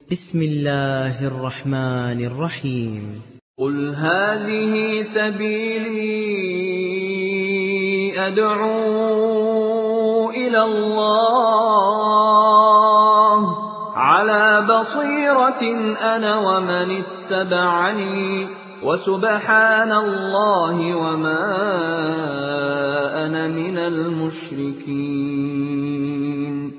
بسم الله الرحمن الرحيم قل هذه سبيلي أدعو إلى الله على بصيرة أنا ومن اتبعني وسبحان الله وما أنا من المشركين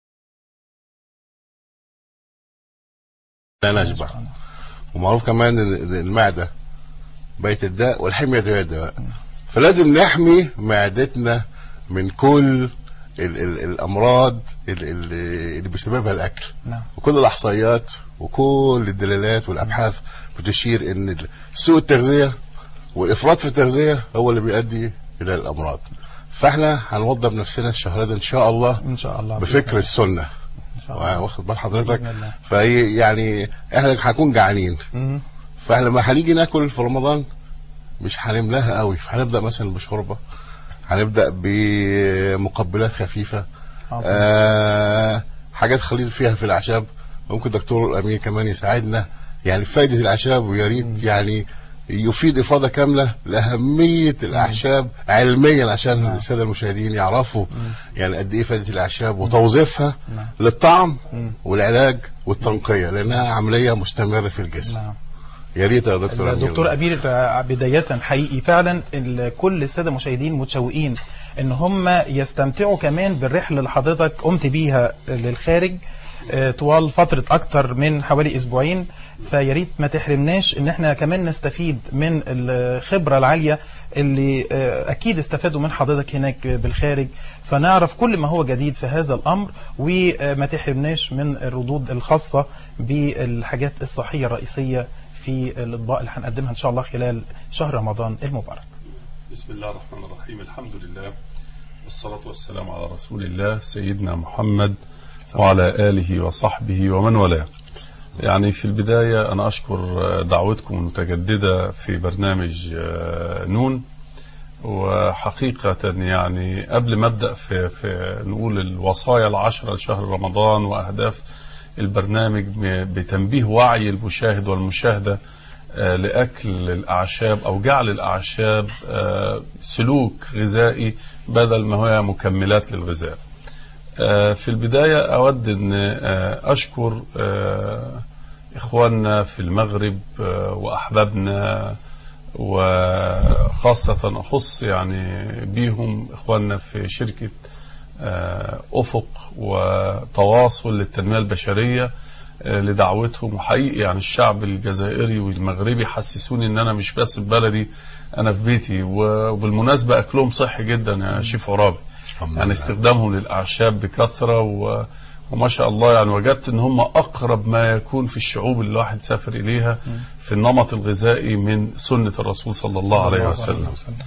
لا نشبع ومعروف كمان ان المعدة بيت الداء والحمية غير الدواء فلازم نحمي معدتنا من كل ال ال الامراض ال ال اللي بسببها الاكل نعم. وكل الاحصائيات وكل الدلالات والابحاث بتشير ان سوء التغذيه والافراط في التغذيه هو اللي بيؤدي الى الامراض فاحنا هنوضب نفسنا الشهر ده ان شاء الله ان شاء الله بفكر السنه ان شاء الله واخد بال حضرتك بإذن الله. فهي يعني احنا هنكون جعانين مم. فاحنا لما هنيجي ناكل في رمضان مش هنملاها قوي فهنبدا مثلا بشوربه هنبدا بمقبلات خفيفه عفواً. آه حاجات خليط فيها في الاعشاب ممكن دكتور امين كمان يساعدنا يعني فائده الاعشاب ويا ريت يعني يفيد افاضه كامله لاهميه الاعشاب علميا عشان نعم. الساده المشاهدين يعرفوا يعني قد ايه فائده الاعشاب وتوظيفها نعم. للطعم مم. والعلاج والتنقيه لانها عمليه مستمره في الجسم نعم يا ريت يا دكتور أمين. دكتور أبير بداية حقيقي فعلا ال- كل السادة المشاهدين متشوقين ان هم يستمتعوا كمان بالرحلة اللي حضرتك قمت بيها للخارج آه، طوال فترة أكتر من حوالي أسبوعين فيا ريت ما تحرمناش ان احنا كمان نستفيد من الخبرة العالية اللي آه، أكيد استفادوا من حضرتك هناك بالخارج فنعرف كل ما هو جديد في هذا الأمر وما تحرمناش من الردود الخاصة بالحاجات الصحية الرئيسية في الأطباق اللي هنقدمها إن شاء الله خلال شهر رمضان المبارك بسم الله الرحمن الرحيم الحمد لله والصلاة والسلام على رسول الله سيدنا محمد وعلى آله وصحبه ومن والاه يعني في البداية أنا أشكر دعوتكم المتجددة في برنامج آه، نون وحقيقة يعني قبل ما أبدأ في, في نقول الوصايا العشرة لشهر رمضان وأهداف البرنامج بتنبيه وعي المشاهد والمشاهدة آه، لأكل الأعشاب أو جعل الأعشاب آه، سلوك غذائي بدل ما هي مكملات للغذاء آه، في البداية أود أن آه، أشكر آه، إخواننا في المغرب آه، وأحبابنا وخاصة أخص يعني بيهم إخواننا في شركة آه، أفق وتواصل للتنمية البشرية آه، لدعوتهم وحقيقي يعني الشعب الجزائري والمغربي حسسوني ان انا مش بس في بلدي انا في بيتي وبالمناسبة اكلهم صحي جدا يا شيف عرابي الحمد يعني لله. استخدامهم للاعشاب بكثرة و وما شاء الله يعني وجدت ان هم اقرب ما يكون في الشعوب اللي الواحد سافر اليها في النمط الغذائي من سنة الرسول صلى الله عليه وسلم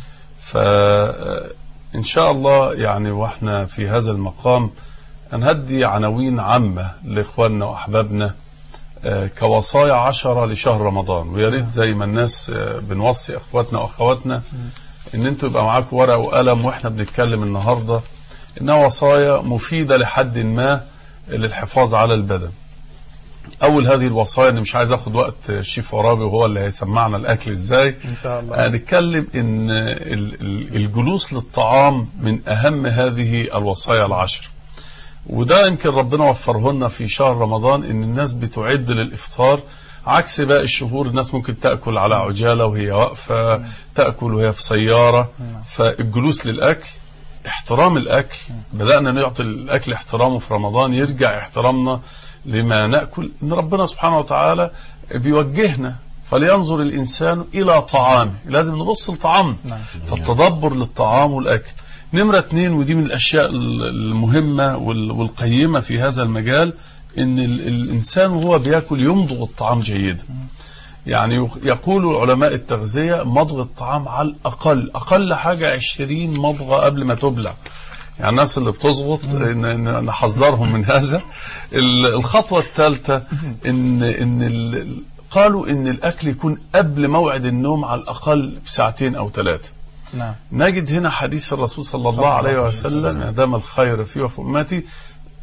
فإن شاء الله يعني وإحنا في هذا المقام هنهدي عناوين عامة لإخواننا وأحبابنا آه، كوصايا عشرة لشهر رمضان ويا ريت زي ما الناس آه، بنوصي إخواتنا وأخواتنا إن أنتوا يبقى معاكم ورقة وقلم وإحنا بنتكلم النهاردة إنها وصايا مفيدة لحد ما للحفاظ على البدن أول هذه الوصايا أنا مش عايز أخد وقت الشيف عرابي وهو اللي هيسمعنا الأكل إزاي إن شاء الله هنتكلم ان ال- ال- الجلوس للطعام من اهم هذه الوصايا العشر وده يمكن ربنا وفره لنا في شهر رمضان ان الناس بتعد للافطار عكس باقي الشهور الناس ممكن تاكل على عجاله وهي واقفه تاكل وهي في سياره فالجلوس للاكل احترام الاكل بدانا نعطي الاكل احترامه في رمضان يرجع احترامنا لما ناكل ان ربنا سبحانه وتعالى بيوجهنا فلينظر الانسان الى طعامه لازم نبص لطعامنا نعم. فالتدبر للطعام والاكل نمره اتنين ودي من الاشياء المهمه وال- والقيمه في هذا المجال ان ال- الانسان وهو بياكل يمضغ الطعام جيدا يعني يخ- يقول علماء التغذية مضغ الطعام على الأقل أقل حاجة عشرين مضغة قبل ما تبلع يعني الناس اللي بتظبط إن- إن نحذرهم من هذا ال- الخطوة الثالثة إن إن ال- قالوا إن الأكل يكون قبل موعد النوم على الأقل بساعتين أو ثلاثة نعم نجد هنا حديث الرسول صلى الله الله عليه عليه وسلم ما دام الخير في وفي أمتي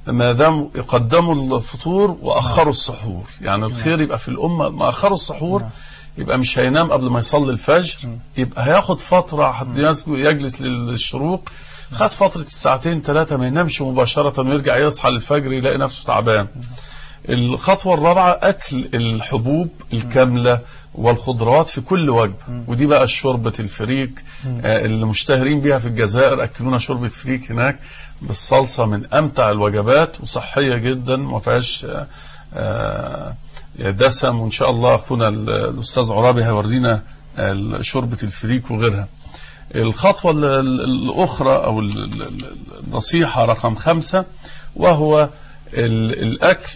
ما دام يقدموا الفطور واخروا السحور يعني الخير يبقى في الامه ما اخروا السحور نعم. يبقى مش هينام قبل ما يصلي الفجر مم. يبقى هياخد فتره حتى يس- يجلس للشروق خد فتره الساعتين ثلاثه ما ينامش مباشره ويرجع يصحى للفجر يلاقي نفسه تعبان الخطوة الرابعة أكل الحبوب الكاملة والخضروات في كل وجبة ودي بقى شوربة الفريك آه، اللي مشتهرين بيها في الجزائر أكلونا شوربة فريك هناك بالصلصة من أمتع الوجبات وصحية جدا ما فيهاش آه، آه، دسم وإن شاء الله أخونا ال- الأستاذ عرابي هيورينا آه، شوربة الفريك وغيرها الخطوة ال- ال- الأخرى أو ال- ال- ال- النصيحة رقم خمسة وهو ال- الأكل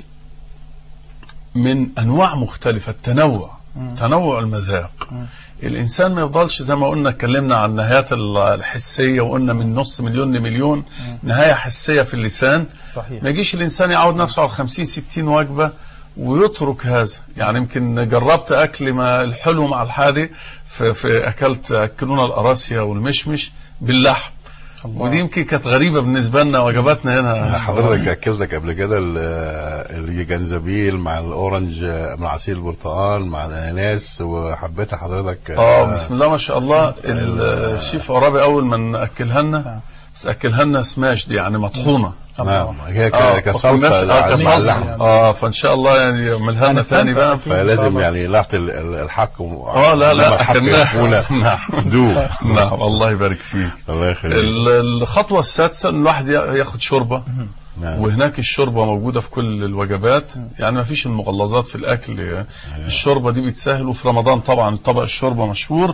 من انواع مختلفه التنوع تنوع المذاق الانسان ما يفضلش زي ما قلنا اتكلمنا عن النهايات ال- الحسيه وقلنا من نص مليون لمليون نهايه حسيه في اللسان صحيح ما يجيش الانسان يعود نفسه على 50 60 وجبه ويترك هذا يعني يمكن جربت اكل ما الحلو مع الحادق في, في اكلت اكلونا القراصيه والمشمش باللحم الله. ودي يمكن كانت غريبه بالنسبه لنا وجباتنا هنا حضرتك اكلتك قبل كده ال- الجنزبيل مع الاورنج مع عصير البرتقال مع الاناناس وحبيت حضرتك اه بسم الله ما شاء الله الشيف عرابي اول ما ناكلها لنا بس اكلها لنا سماش دي يعني مطحونه نعم هي اه ك- كصلصه فكناش- اه مع كصلصه اللحم اه فان شاء الله يعني يعملها لنا هنستمتع ثاني بقى أكيد. إن شاء فلازم الله. يعني لحظه ال- ال- الحق اه لا لما لا الحق أكلناها. يحكونا نعم دوب نعم الله يبارك فيك الله يخليك ال- الخطوه السادسه ان الواحد ي- ياخد شوربه نعم. وهناك الشوربه موجوده في كل الوجبات يعني ما فيش المغلظات في الاكل الشوربه دي بتسهل وفي رمضان طبعا طبق الشوربه مشهور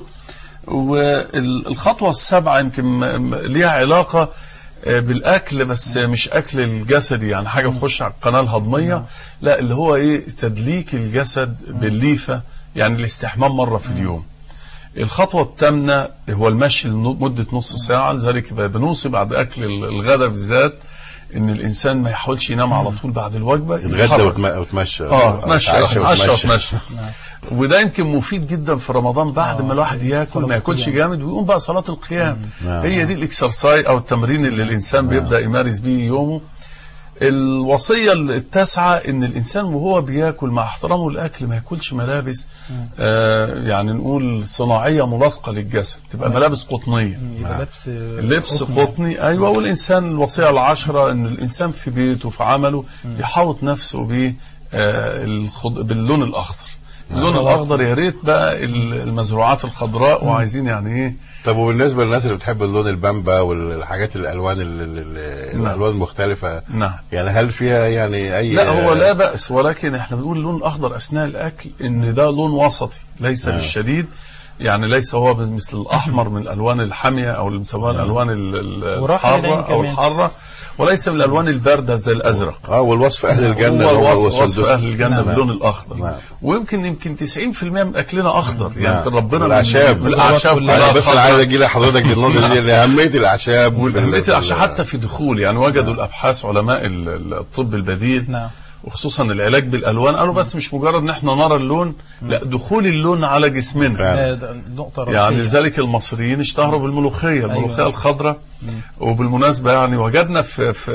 والخطوه السابعه يمكن م- م- ليها علاقه آه، بالاكل بس مش اكل الجسدي يعني حاجه تخش على القناه الهضميه لا اللي هو ايه تدليك الجسد بالليفه يعني الاستحمام مره في اليوم الخطوة الثامنة هو المشي لمدة نص ساعة لذلك بنوصي بعد أكل الغداء بالذات إن الإنسان ما يحاولش ينام على طول بعد الوجبة يتغدى يتحرك. وتم- وتمشى اه تمشى تعشى اتمشى وتمشى. وتمشى وده يمكن مفيد جدا في رمضان بعد آه، ما الواحد ياكل صلاة ما ياكلش القيام. جامد ويقوم بقى صلاة القيام نعم. هي دي الاكسرسايز او التمرين اللي الانسان بيبدا يمارس بيه يومه الوصية التاسعة ان الانسان وهو بياكل مع احترامه للاكل ما ياكلش ملابس آه يعني نقول صناعية ملاصقة للجسد تبقى ملابس قطنية يبقى لبس لبس قطني ايوه والانسان الوصيه العشره ان الانسان في بيته في عمله يحوط نفسه ب باللون الاخضر اللون الاخضر يا ريت بقى ال- المزروعات الخضراء وعايزين يعني ايه طب وبالنسبه للناس اللي بتحب اللون البامبا والحاجات الالوان ال- ال- ال- نعم. الالوان المختلفه نعم يعني هل فيها يعني اي لا هو لا بأس ولكن احنا بنقول اللون الأخضر أثناء الأكل إن ده لون وسطي ليس نعم. بالشديد يعني ليس هو مثل الأحمر من الألوان الحامية أو اللي بنسموها الألوان ال- ال- وراحة العين الحارة أو كمان. الحارة وليس من الألوان الباردة زي الأزرق اه والوصف اهل الجنه هو اللي هو الوصف وصف السندس. أهل الجنة نعم. باللون الأخضر نعم. ويمكن يمكن 90% من أكلنا أخضر يعني نعم. ربنا من- والأعشاب. من الأعشاب كلها كلها انا بس انا خضراء. عايز اجي لحضرتك بالنقطه دي لاهميه الاعشاب في ال- والبيت في ال- عشان حتى في دخول يعني وجدوا الابحاث علماء ال- ال- الطب البديل نعم وخصوصا العلاج بالالوان قالوا بس مش مجرد ان احنا نرى اللون لا دخول اللون على جسمنا فعلا. آه، ده نقطة رئيسية يعني لذلك المصريين اشتهروا بالملوخيه الملوخيه أيوة. الخضراء وبالمناسبه يعني وجدنا في في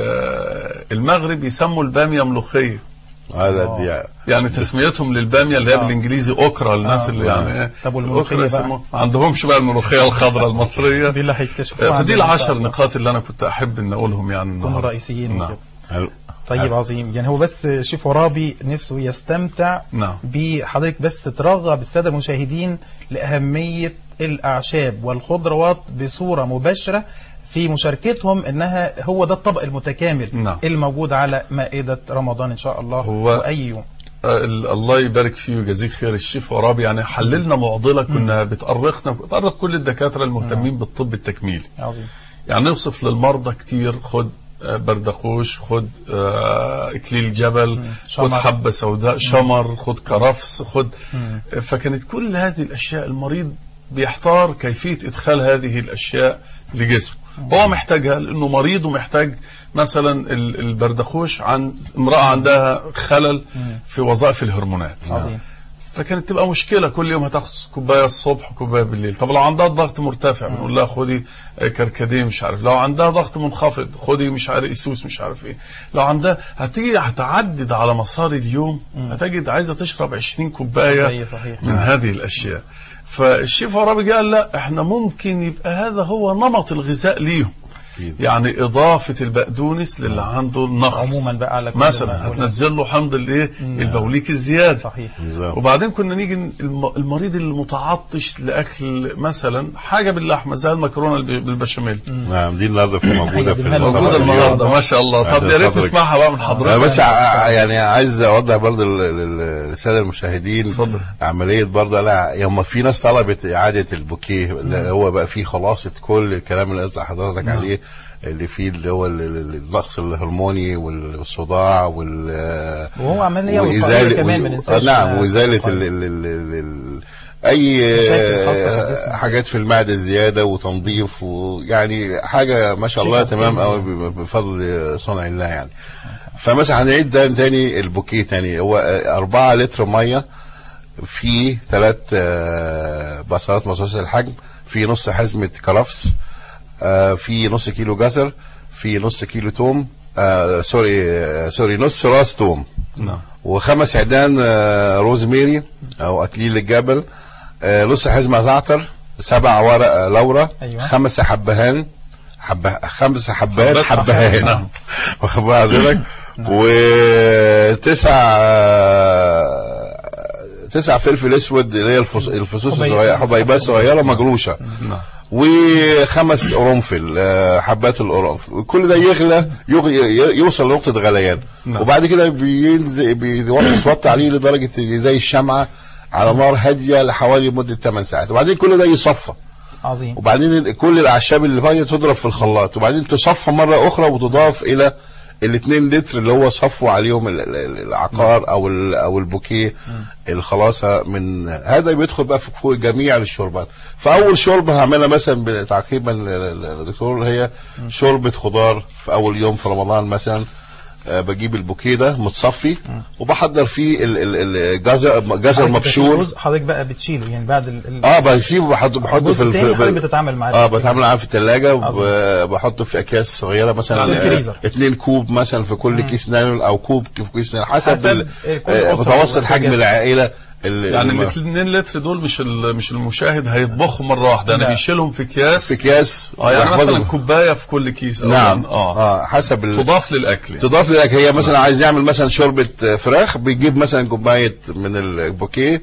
المغرب يسموا الباميه ملوخيه هذا آه. دي يعني تسميتهم للباميه اللي هي آه. بالانجليزي اوكرا الناس آه. اللي يعني ايه طب والملوخية الأوكرا بقى؟ يسموها- ما عندهمش بقى الملوخيه الخضراء المصريه دي اللي هيكتشفوها فدي عندنا إن شاء العشر الله. نقاط اللي انا كنت احب ان اقولهم يعني يكونوا النهارده رئيسيين نعم. وكده. هل- طيب عظيم يعني هو بس شيف عرابي نفسه يستمتع نعم بحضرتك بس ترغب السادة المشاهدين لأهمية الأعشاب والخضروات بصورة مباشرة في مشاركتهم انها هو ده الطبق المتكامل نعم. الموجود على مائدة رمضان ان شاء الله هو- واي يوم آه، ال- الله يبارك فيه ويجازيك خير الشيف عرابي يعني حللنا معضله كنا بتأرقنا بتأرق كل الدكاتره المهتمين بالطب التكميلي عظيم يعني نوصف للمرضى كتير خد آه، بردخوش خد آه، اكليل جبل خد شمر. حبه سوداء شمر خد كرفس خد مم. فكانت كل هذه الاشياء المريض بيحتار كيفيه ادخال هذه الاشياء لجسمه هو محتاجها لانه مريض ومحتاج مثلا ال- البردخوش عن امراه عندها خلل مم. في وظائف الهرمونات عظيم فكانت تبقى مشكله كل يوم هتاخد كوبايه الصبح وكوبايه بالليل طب لو عندها ضغط مرتفع بنقول لها خدي كركديه مش عارف لو عندها ضغط منخفض خدي مش عارف اسوس مش عارف ايه لو عندها هتيجي هتعدد على مسار اليوم هتجد عايزه تشرب 20 كوبايه أيوة صحيح من هذه الاشياء فالشيف عرابي قال لا احنا ممكن يبقى هذا هو نمط الغذاء ليهم أكيد. يعني اضافه البقدونس للي عنده النقص عموما بقى على كل مثلا المأكولات. هتنزل له حمض الايه مم. البوليك الزياده صحيح بالظبط. وبعدين كنا نيجي الم- المريض المتعطش لاكل مثلا حاجه باللحمه زي المكرونه الب- بالبشاميل نعم دي النهارده في موجوده في موجودة الطبق موجوده اليوم. النهارده ما شاء الله طب بعد يا ريت فضلك. نسمعها بقى من أنا حضرتك بس ع- يعني عايز اوضح برضه لل- لل- للساده المشاهدين اتفضل. عمليه برضه لا هم في ناس طلبت اعاده البوكيه اللي هو بقى فيه خلاصه كل الكلام اللي قلت لحضرتك عليه اللي فيه اللي هو ال- ال- النقص الهرموني والصداع وال وهو عمليه وإزالة- وقائيه كمان و- ما ننساش نعم إنها وازاله وقائية. ال ال ال ال ال اي مشاكل خاصة بالجسم. حاجات في المعده زياده وتنظيف ويعني حاجه ما شاء الله شيء تمام خطير. قوي بفضل صنع الله يعني فمثلا هنعيد ده تاني البوكيه تاني هو أربعة لتر ميه في ثلاث بصلات متوسطة الحجم في نص حزمة كرفس آه، في نص كيلو جزر في نص كيلو توم آه، سوري آه، سوري نص راس توم نعم وخمس عيدان آه، روزميري او اكليل الجبل آه، نص حزمه زعتر سبع ورق آه، لورا أيوة. خمس حبهان حبه خمس حبات حبات حبهان نعم. واخد بال حضرتك وتسع آه، تسع فلفل اسود اللي هي الفص- الفصوص حبيب- الصغيره حبيبات صغيره مجروشه نعم وخمس قرنفل آه، حبات القرنفل وكل ده يغلى يغ- ي- يوصل لنقطه غليان نعم. وبعد كده بينزل بيتوطى عليه لدرجه إن زي الشمعه على نار هاديه لحوالي مده 8 ساعات وبعدين كل ده يصفى عظيم وبعدين ال- كل الاعشاب اللي فيها تضرب في الخلاط وبعدين تصفى مره اخرى وتضاف الى الاثنين لتر اللي هو صفوا عليهم ال- ال- العقار او ال- او البوكيه الخلاصه من هذا بيدخل بقى في فوق جميع الشوربات فاول شوربه هعملها مثلا تعقيبا للدكتور هي شوربه خضار في اول يوم في رمضان مثلا آه، بجيب البوكيه ده متصفي وبحضر فيه ال- ال- الجزر جزر حضرتك مبشور الجزء حضرتك بقى بتشيله يعني بعد ال ال- اه بشيبه بحطه بحطه في الجزء الف- التاني حضرتك بال- بتتعامل معاه اه بتعامل معاه في الثلاجة عظيم. وبحطه في اكياس صغيره مثلا يعني آه، الفريزر. اتنين كوب مثلا في كل كيس نايلون او كوب في كيس نايلون حسب, حسب ال- كل آه، أسرة متوسط حجم واحتياجاتها. العائله ال- يعني الم- الاثنين لتر دول مش ال- مش المشاهد هيطبخوا مره واحده يعني لا. بيشيلهم في اكياس في اكياس اه يعني مثلا ويحفظهم. كوبايه في كل كيس أو نعم يعني- اه اه حسب ال... تضاف للاكل يعني. تضاف لك هي مثلا عايز يعمل مثلا شوربه آه، فراخ بيجيب مثلا كوبايه من البوكيه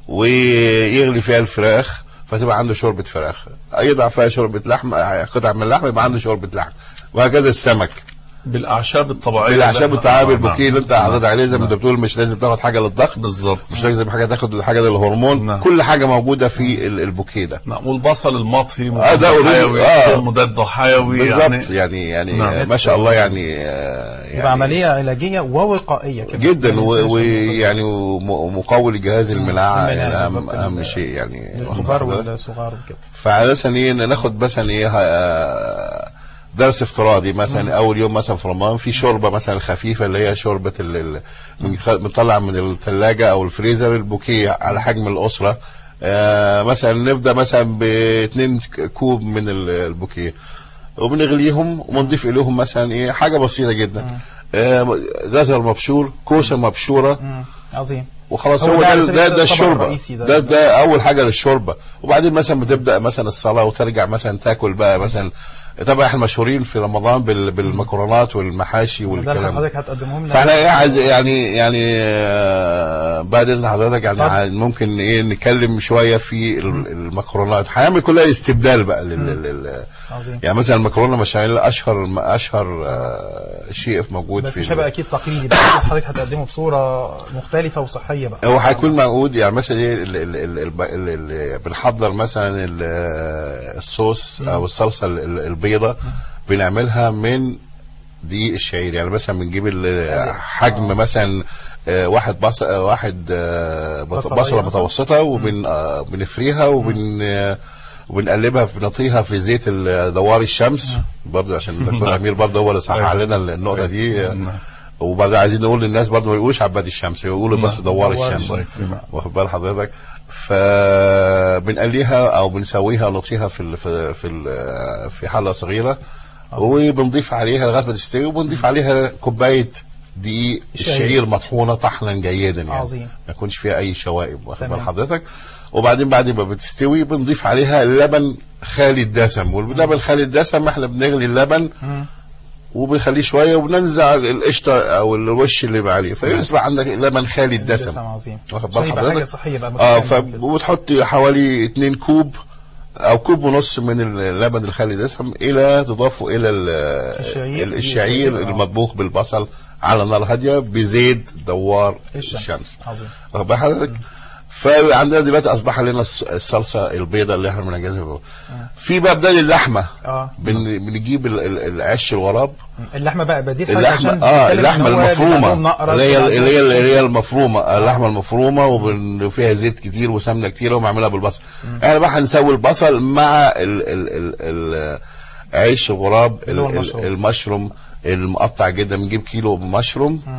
ويغلي فيها الفراخ فتبقى عنده شوربه فراخ يضع فيها شوربه لحم آه، قطع من اللحم يبقى عنده شوربه لحم وهكذا السمك بالاعشاب الطبيعيه بالاعشاب اللي إحنا- التعابي آه، البوكيه اللي انت نعم. حاطط عليه زي ما انت نعم. بتقول مش لازم تاخد حاجه للضغط بالظبط مش لازم حاجه تاخد حاجه للهرمون نعم. كل حاجه موجوده في ال- البوكيه ده نعم والبصل المطهي آه، ده مضاد already- حيوي آه. مضاد حيوي بالظبط يعني يعني يعني, نعم. ما شاء الله يعني آه، يبقى يعني عمليه علاجيه ووقائيه كمان جدا ما ننساش ويعني ومقوي لجهاز المناعه المناعة يعني اهم بالظبط. اهم شيء يعني الكبار والصغار وكده فعلى اساس ايه ناخد مثلا ايه آه، درس افتراضي مثلا اول يوم مثلا في رمضان في شوربه مثلا خفيفه اللي هي شوربه ال- ال- بنخ- بنطلع من الثلاجه او الفريزر البوكيه على حجم الاسره آه، مثلا نبدا مثلا باتنين كوب من ال- البوكيه وبنغليهم ونضيف اليهم مثلا ايه حاجه بسيطه جدا آه، جزر مبشور كوسه مبشوره مم. عظيم وخلاص هو هو ده ده على ده, سبيل ده الطبق الشوربه الرئيسي ده. ده ده اول حاجه للشوربه وبعدين مثلا بتبدا مثلا الصلاه وترجع مثلا تاكل بقى مثلا طبعا احنا مشهورين في رمضان بال- بالمكرونات والمحاشي ده اللي والكلام ده. حضرتك هتقدمهم لنا فاحنا ايه عايز يعني يعني آه، بعد اذن حضرتك يعني اتفضل. عايز- ممكن ايه نتكلم شويه في ال- المكرونات هنعمل كلها استبدال بقى لل, لل عظيم يعني مثلا المكرونه بشاميل اشهر اشهر آه، شيء موجود بس في مش هيبقى اكيد تقليدي بقى أكيد حضرتك هتقدمه بصوره مختلفه وصحيه بقى هو هيكون موجود يعني مثلا ايه ال- ال- ال- ال- ال- ال- بنحضر مثلا ال- الصوص او الصلصه ال- ال- البيضه بنعملها من دقيق الشعير يعني مثلا بنجيب ال- حجم مثلا آه، واحد بص آه، واحد آه، بط- بصلاية بصله مثلا. متوسطه وبن آه، بنفريها وبن آه، وبنقلبها بنطيها في زيت ال- دوار الشمس برضه عشان الدكتور امير برضه هو اللي صحح أيوة. لنا النقطه دي نعم. وبعدين عايزين نقول للناس برضه ما يقولوش عباد الشمس يقولوا بس دوار دوار الشمس الله يكرمك واخد بال حضرتك فبنقليها او بنسويها نطفيها في ال في في, ال في حله صغيره وبنضيف عليها لغايه ما تستوي وبنضيف عليها كوبايه دقيق شعير. الشعير مطحونه طحنا جيدا يعني عظيم ما يكونش فيها اي شوائب واخد بال تمام. حضرتك وبعدين بعد ما بتستوي بنضيف عليها لبن خالي الدسم واللبن خالي الدسم احنا بنغلي اللبن مم. وبنخليه شويه وبننزع القشطه او الوش اللي بقى عليه فيصبح عندك لبن خالي دسم الدسم عظيم واخد عشان بال يبقى حاجه حضرتك صحيه بقى اه متكاملة كده. فبتحط حوالي 2 كوب او كوب ونص من اللبن الخالي الدسم الى تضافه الى ال- الشعير. ال- الشعير آه. المطبوخ بالبصل على نار هاديه بزيت دوار الشمس, الشمس عظيم واخد بال حضرتك فعندنا دلوقتي اصبح لنا الص- الصلصه البيضاء اللي احنا بنجهزها في بقى بدل اللحمه اه بن بنجيب ال- ال- العش الغراب اللحمه بقى بديل حاجه اللحمه عشان اه بنتكلم اللحمه إن هو بيبقى المفرومه عندهم نقرس اللي هي وعندهم- اللي هي اللي هي المفرومه اللحمه المفرومه وبن- وفيها زيت كتير وسمنه كتير وبنعملها بالبصل احنا بقى هنسوي البصل مع ال ال ال ال عيش الغراب اللي هو ال- ال- المشروم. المشروم المقطع جدا بنجيب كيلو مشروم مم.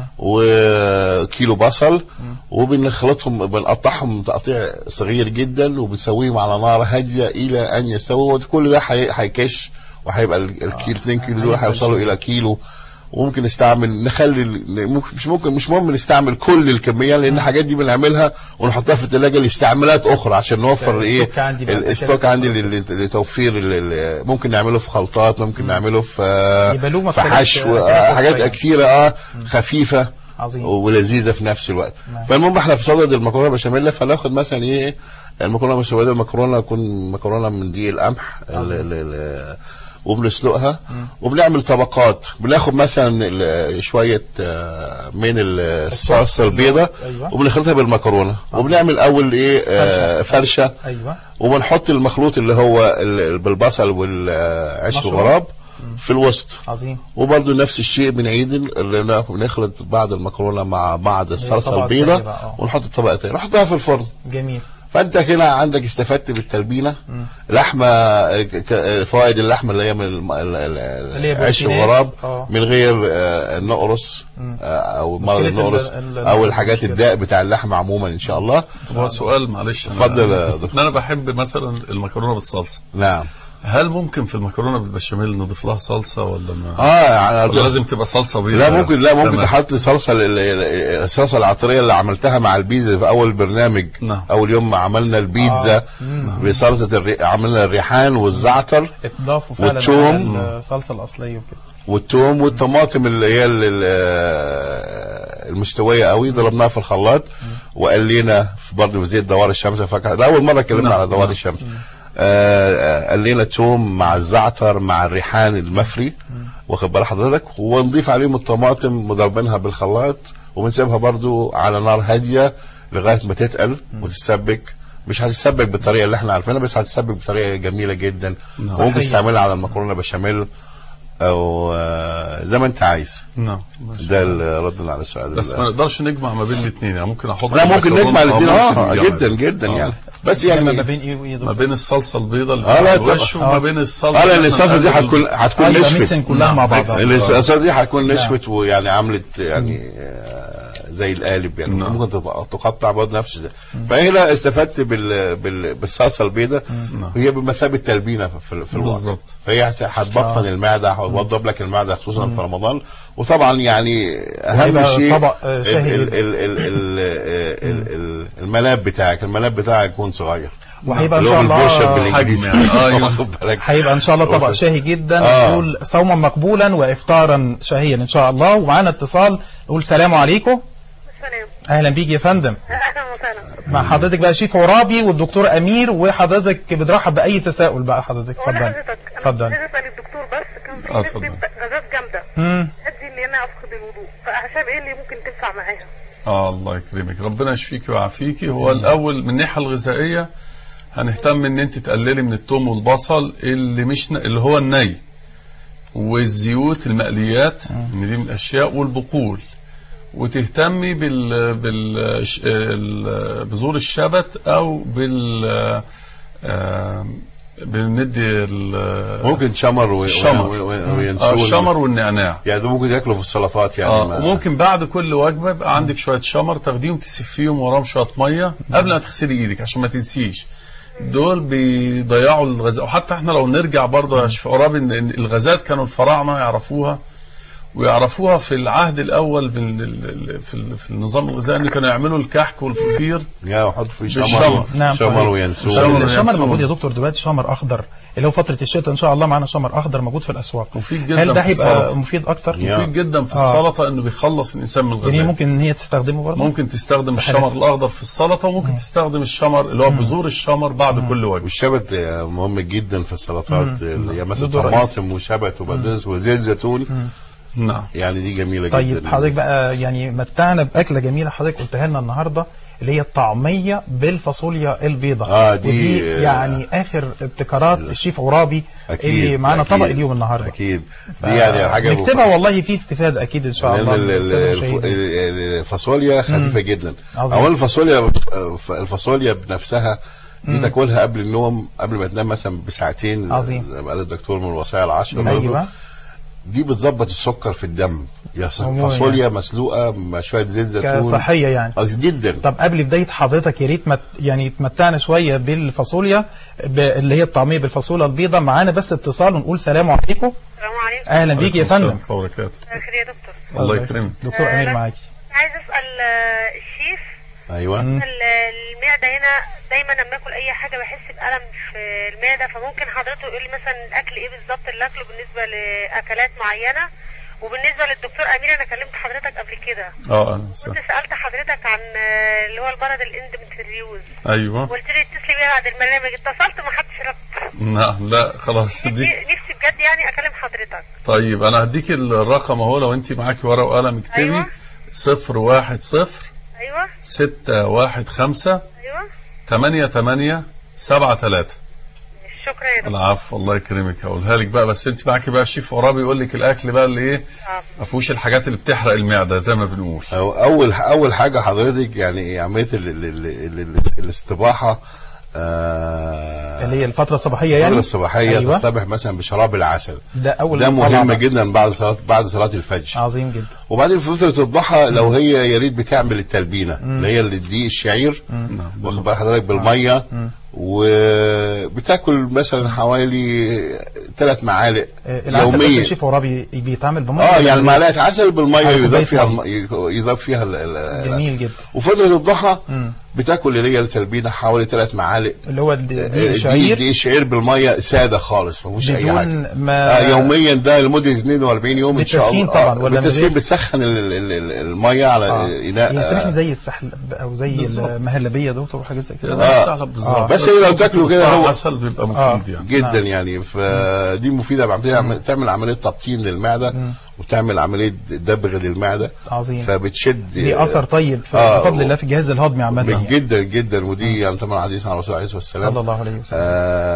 وكيلو بصل وبنخلطهم بنقطعهم تقطيع صغير جدا وبنسويهم على نار هاديه الى ان يستووا وكل ده هي- هيكش وهيبقى ال- الكيلو 2 كيلو دول هيبقى هيوصلوا الى كيلو وممكن نستعمل نخلي ال- ممكن مش ممكن مش مهم نستعمل كل الكميه لان الحاجات دي بنعملها ونحطها في الثلاجه لاستعمالات اخرى عشان نوفر ايه الستوك عندي بقى الستوك كده. عندي لل- لتوفير ال- ال- ممكن نعمله في خلطات ممكن نعمله في يبقى له في مختلف- حشو أكلات آه، حاجات مختلفة. كتيره اه خفيفه عظيم ولذيذه في نفس الوقت نعم. فالمهم احنا في صدد المكرونه بشاميل فناخد مثلا ايه المكرونه بشاميل المكرونه تكون مكرونه من دقيق القمح ال- عظيم. ال- ال- وبنسلقها وبنعمل طبقات بناخد مثلا ال- شويه آه، من الصلصه البيضاء أيوة. وبنخلطها بالمكرونه وبنعمل اول ايه آه، فرشه ايوه وبنحط المخلوط اللي هو ال- بالبصل والعيش مشروم. الغراب في الوسط عظيم وبرضه نفس الشيء بنعيد ال- اللي بنخلط بعض المكرونه مع بعض الصلصه طبقة البيضاء تانية بقى، آه. ونحط الطبقه الثانيه نحطها في الفرن جميل فانت كده عندك استفدت بالتلبينه مم. لحمه ك- ك- فوائد اللحمه اللي هي من الم- ال- ال- اللي هي عيش بروتينات. الغراب آه. من غير آه، النقرس مم. آه، او مرض مشكلة النقرس ال- ال- او الحاجات المشكلة. الداء بتاع اللحمه عموما ان شاء الله طب هو سؤال معلش أنا- اتفضل يا دكتور. إن انا بحب مثلا المكرونه بالصلصه نعم هل ممكن في المكرونه بالبشاميل نضيف لها صلصه ولا ما اه يعني ولا لازم تبقى صلصه بيضاء لا ممكن لا ممكن تمام. تحط صلصه لل- ال- الصلصه العطريه اللي عملتها مع البيتزا في اول برنامج نعم. اول يوم ما عملنا البيتزا مم. بصلصه الري... عملنا الريحان والزعتر اتضافوا فعلا والثوم. على الصلصه الاصليه وكده والثوم والطماطم اللي هي ال- ال- المستويه قوي ضربناها في الخلاط وقلينا برضه في زيت دوار الشمس فاكهه ده اول مره اتكلمنا نعم، على دوار نعم. الشمس آه، آه، قلينا الثوم مع الزعتر مع الريحان المفري واخد بال حضرتك ونضيف عليهم الطماطم وضربينها بالخلاط وبنسيبها برضو على نار هاديه لغايه ما تتقل وتتسبك مش هتتسبك بالطريقه اللي احنا عارفينها بس هتتسبك بطريقه جميله جدا نعم. وممكن صحيح. تستعملها على المكرونه بشاميل او آه، زي ما انت عايز نعم ماشي. ده ال- ردا على السؤال بس ال- ما نقدرش نجمع ما بين الاثنين يعني ممكن احط لا ممكن المكرونة- نجمع الاثنين آه، اه ممكن جدا يعني. جدا آه. يعني بس يعني ما يعني بين ايه وايه يا ما دكتور؟ بين الصلصه البيضاء اللي آه، لا، على الوش طبعا. وما بين الصلصه اه لان اللي الصلصه دي إحنا هتكون هتكون ايوه نشفت ميكسن كلها مع بعضها الصلصه دي هتكون نشفت ويعني عملت يعني آه، زي القالب يعني نعم. ممكن تت- تقطع برضه نفس ده فهنا استفدت بال... بال... بالصلصه البيضاء نعم. هي بمثابه تلبينه في, في الوقت بالظبط فهي هت- هتبطن المعده هتوضب لك المعده خصوصا في رمضان وطبعا يعني اهم وهيبقى شيء طبق، آه، ال- شهي ال- جدا. ال- ال- ال- ال- ال- الملاب بتاعك الملاب بتاعك يكون صغير وهيبقى ان اللي شاء هو البورشة الله بالانجليزي حجم يعني. آه، أيوة. واخد بالك؟ هيبقى ان شاء الله طبق واخد- شهي جدا آه. نقول صوما مقبولا وافطارا شهيا ان شاء الله ومعانا اتصال نقول سلام عليكم سلام اهلا بيك يا فندم اهلا وسهلا مع حضرتك بقى شيف عرابي والدكتور امير وحضرتك بترحب باي تساؤل بقى حضرتك هو اتفضل حضرتك انا اتفضل. عايز اسال الدكتور بس كان في آه، نسبه اتفضل. غازات جامده امم تؤدي ان انا افقد الوضوء فاعشاب ايه اللي ممكن تنفع معاها اه الله يكرمك ربنا يشفيك ويعافيك هو الاول من الناحيه الغذائيه هنهتم ان انت تقللي من الثوم والبصل اللي مش ن... اللي هو الني والزيوت المقليات ان دي من الاشياء والبقول وتهتمي بال بال ش- ال- بذور الشبت او بال آم، بندي ال- ممكن شمر و- الشمر. و- و- آه، وينسون الشمر والنعناع يعني ده ممكن ياكلوا في السلطات يعني اه ما- وممكن بعد كل وجبه يبقى عندك شويه شمر تاخديهم تسفيهم وراهم شويه ميه قبل ما تغسلي ايدك عشان ما تنسيش دول بيضيعوا الغذاء وحتى احنا لو نرجع برضه يا شيخ عرابي ان إن الغازات كانوا الفراعنه يعرفوها ويعرفوها في العهد الاول في ال- ال- في ال- في النظام الغذائي ان كانوا يعملوا الكحك والفطير يا وحط فيه بالشمر. شمر نعم شمر صحيح. وينسون شمر الشمر ينسون. موجود يا دكتور دلوقتي شمر اخضر اللي هو فتره الشتاء ان شاء الله معانا شمر اخضر موجود في الاسواق مفيد جدا هل ده في هيبقى السلطه مفيد اكتر يا. مفيد جدا في آه. السلطه انه بيخلص الانسان من يعني الغذاء ممكن ان هي تستخدمه برضه ممكن تستخدم بحاجات. الشمر الاخضر في السلطه وممكن تستخدم الشمر اللي هو بذور الشمر بعد كل وجبه والشبت مهم جدا في السلطات اللي هي مثلا ضد الرئيس. طماطم وشبت وبقدونس وزيت زيتون نعم يعني دي جميله جدا طيب حضرتك بقى يعني متعنا باكله جميله حضرتك قلتها لنا النهارده اللي هي الطعميه بالفاصوليا البيضاء آه، دي- ودي يعني اخر ابتكارات الشيف عرابي اللي معانا أكيد. طبق اليوم النهارده اكيد دي يعني حاجه نكتبها والله في استفاده اكيد ان شاء لان الله ال- ال- للسادة الف- المشاهدين. ال- الفاصوليا خفيفه جدا عظيم. اولا الفاصوليا الفاصوليا بنفسها دي تاكلها قبل النوم قبل ما تنام مثلا بساعتين عظيم. زي ما قال الدكتور من الوصايا العشر برضه. ايوه دي بتظبط السكر في الدم يا عموماً فاصوليا مسلوقه مع شويه زيت زيتون كصحيه يعني آه، جدا طب قبل بدايه حضرتك يا ريت مت يعني تمتعنا شويه بالفاصوليا ب- اللي هي الطعميه بالفاصوليا البيضاء معانا بس اتصال ونقول سلام عليكم السلام عليكم اهلا بيك يا عليكم السلام فندم ورحمة الله وبركاته خير يا دكتور الله يكرمك دكتور آه، امير لا. معاكي عايز اسال آه، الشيف ايوه مم. ال- المعده هنا دايما لما اكل اي حاجه بحس بالم في المعده فممكن حضرته يقول لي مثلا الاكل ايه بالظبط اللي اكله بالنسبه لاكلات معينه وبالنسبه للدكتور امير انا كلمت حضرتك قبل كده اه اهلا كنت وسهلا سالت حضرتك عن آه، اللي هو المرض الاندومتريوز ايوه قلت لي اتصلي بيا بعد البرنامج اتصلت ما حدش رد نعم لا خلاص نفسي دي نفسي بجد يعني اكلم حضرتك طيب انا هديك الرقم اهو لو انت معاكي ورقه وقلم اكتبي أيوة. صفر واحد صفر ايوه ستة واحد خمسة ايوه تمانية تمانية سبعة تلاتة شكرا يا دكتور العفو الله يكرمك هقولها لك بقى بس انت معاكي بقى الشيف عرابي يقول لك الاكل بقى اللي ايه آه. ما فيهوش الحاجات اللي بتحرق المعده زي ما بنقول أو اول اول حاجه حضرتك يعني عمليه ال- ال- ال- ال- الاستباحه آه اللي هي الفتره الصباحيه الفترة يعني الصباحيه أيوة. تصطبح مثلا بشراب العسل ده اول ده طلعة مهم بقى. جدا بعد صلاه بعد صلاه الفجر عظيم جدا وبعدين في فتره الضحى لو هي يا ريت بتعمل التلبينه اللي هي اللي دقيق الشعير نعم. واخد بال حضرتك بالميه مم. وبتاكل مثلا حوالي ثلاث معالق آه، العسل بس يوميا الشيف عرابي بيتعامل بميه اه يعني معلقه عسل بالميه على كوباية يضاف فيها مية. الم- يضاف فيها ال- ال- جميل جدا وفتره الضحى مم. بتاكل اللي هي التلبينه حوالي ثلاث معالق اللي هو الد- دي دي الشعير دي شعير بالميه ساده خالص ما فيهوش اي حاجه بدون ما آه يوميا ده لمده 42 يوم ان شاء الله بالتسخين طبعا، آه، ولا من بالتسخين غير؟ بتسخن ال- ال- ال- الميه على آه. اناء يعني سامحني آه، زي السحل او زي بالظبط. المهلبيه يا دكتور وحاجات زي كده زي آه. السهلة بالظبط آه. بس هي لو تاكلوا كده هو- عسل بيبقى مفيد يعني جدا نعم. يعني فدي مفيده بعمليه تعمل عمليه تبطين للمعده مم. وتعمل عمليه دبغ للمعده عظيم فبتشد ليه اثر طيب في آه. بفضل الله في الجهاز الهضمي عامه يعني. جدا جدا ودي يعني طبعا حديث عن الرسول عليه الصلاه والسلام صلى الله عليه وسلم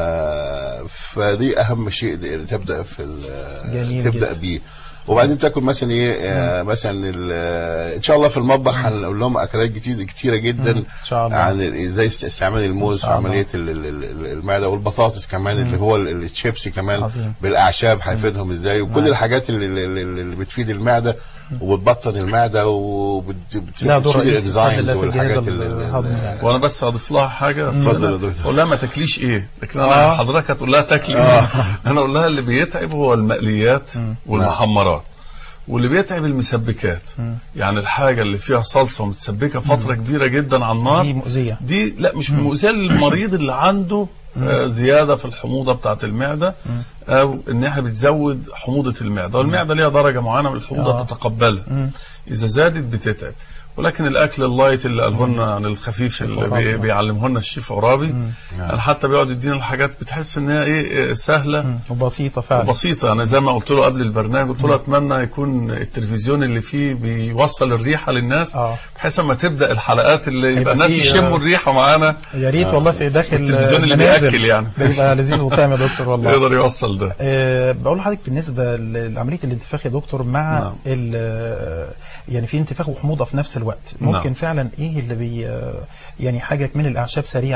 آه فدي اهم شيء اللي تبدا في ال- جميل تبدا جدا. بيه وبعدين تاكل مثلا ايه آه مثلا ال- آه، ان شاء الله في المطبخ هنقول لهم اكلات جديده كتيره جدا ان شاء الله عن ال- ازاي است- استعمال الموز في إن شاء الله. عمليه ال- ال- ال- المعده والبطاطس كمان اللي هو ال- الشيبسي كمان عظيم. بالاعشاب هيفيدهم ازاي وكل نعم. الحاجات اللي, اللي, اللي بتفيد المعده وبتبطن المعده وبتشيل لا دور رئيسي الانزيمز بفضل الله في والحاجات الجهاز اللي- اللي- الهضمي يعني. وانا بس هضيف لها حاجه اتفضل يا دكتور. اقول لها ما تاكليش ايه لكن انا آه. حضرتك هتقول لها تاكلي ايه انا اقول لها اللي بيتعب هو المقليات مم. والمحمرات واللي بيتعب المسبكات مم. يعني الحاجه اللي فيها صلصه ومتسبكه فتره كبيره جدا على دي النار مؤذيه دي لا مش مؤذيه للمريض اللي عنده آه، زياده في الحموضه بتاعه المعده او ان احنا بتزود حموضه المعده والمعده ليها درجه معينه من الحموضه آه. تتقبلها مم. اذا زادت بتتعب ولكن الاكل اللايت اللي قاله لنا عن الخفيف اللي بي- عرابي. بيعلمه لنا الشيف عرابي مم. يعني حتى بيقعد يدينا الحاجات بتحس ان هي ايه إيه، سهله مم. وبسيطه فعلا بسيطة أنا زي ما قلت له قبل البرنامج قلت له أتمنى يكون التلفزيون اللي فيه بيوصل الريحة للناس اه بحيث لما تبدأ الحلقات اللي يبقى هيبقى الناس فيه، يشموا آه، الريحة معانا يا ريت والله في داخل التلفزيون اللي المنازل. بيأكل يعني. ده يبقى لذيذ وطعم يا دكتور والله يقدر يوصل ده أه بقول لحضرتك بالنسبه لعمليه الانتفاخ يا دكتور مع نعم. ال- يعني في انتفاخ وحموضه في نفس الوقت نعم. ممكن فعلا ايه اللي بي يعني حاجه من الاعشاب سريعه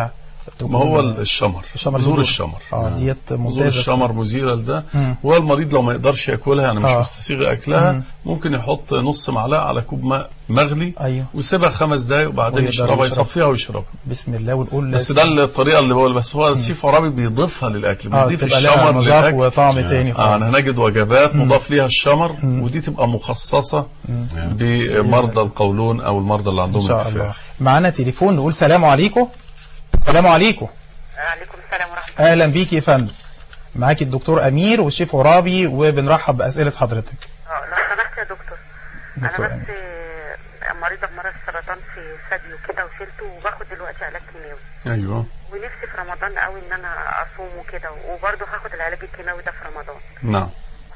ما هو الشمر الشمر بذور بذور. الشمر اه ديت بذور ممتازه الشمر مزيلة لده مم. والمريض لو ما يقدرش ياكلها يعني مش آه. مستسيغ اكلها مم. ممكن يحط نص معلقه على كوب ماء مغلي ايوه ويسيبها خمس دقايق وبعدين ويقدر يشربها يشرب. يصفيها ويشربها بسم الله ونقول بس ده الطريقه اللي بقول بس هو الشيف عربي بيضيفها للاكل اه بيضيف تبقى لها الشمر مذاق للاكل وطعم تاني اه خالص. انا هنجد وجبات مم. مضاف ليها الشمر مم. ودي تبقى مخصصه مم. بمرضى القولون او المرضى اللي ان عندهم شاء الله انتفاخ معانا تليفون نقول سلام عليكم السلام عليكم عليكم السلام ورحمة الله اهلا بيك يا فندم معاكي الدكتور امير والشيف عرابي وبنرحب باسئله حضرتك اه لو سمحت يا دكتور دكتور انا بس أمير. آه، مريضة بمرض السرطان في ثدي وكده وشلته وباخد دلوقتي علاج كيماوي ايوه ونفسي في رمضان قوي ان انا اصوم وكده وبرضه هاخد العلاج الكيماوي ده في رمضان نعم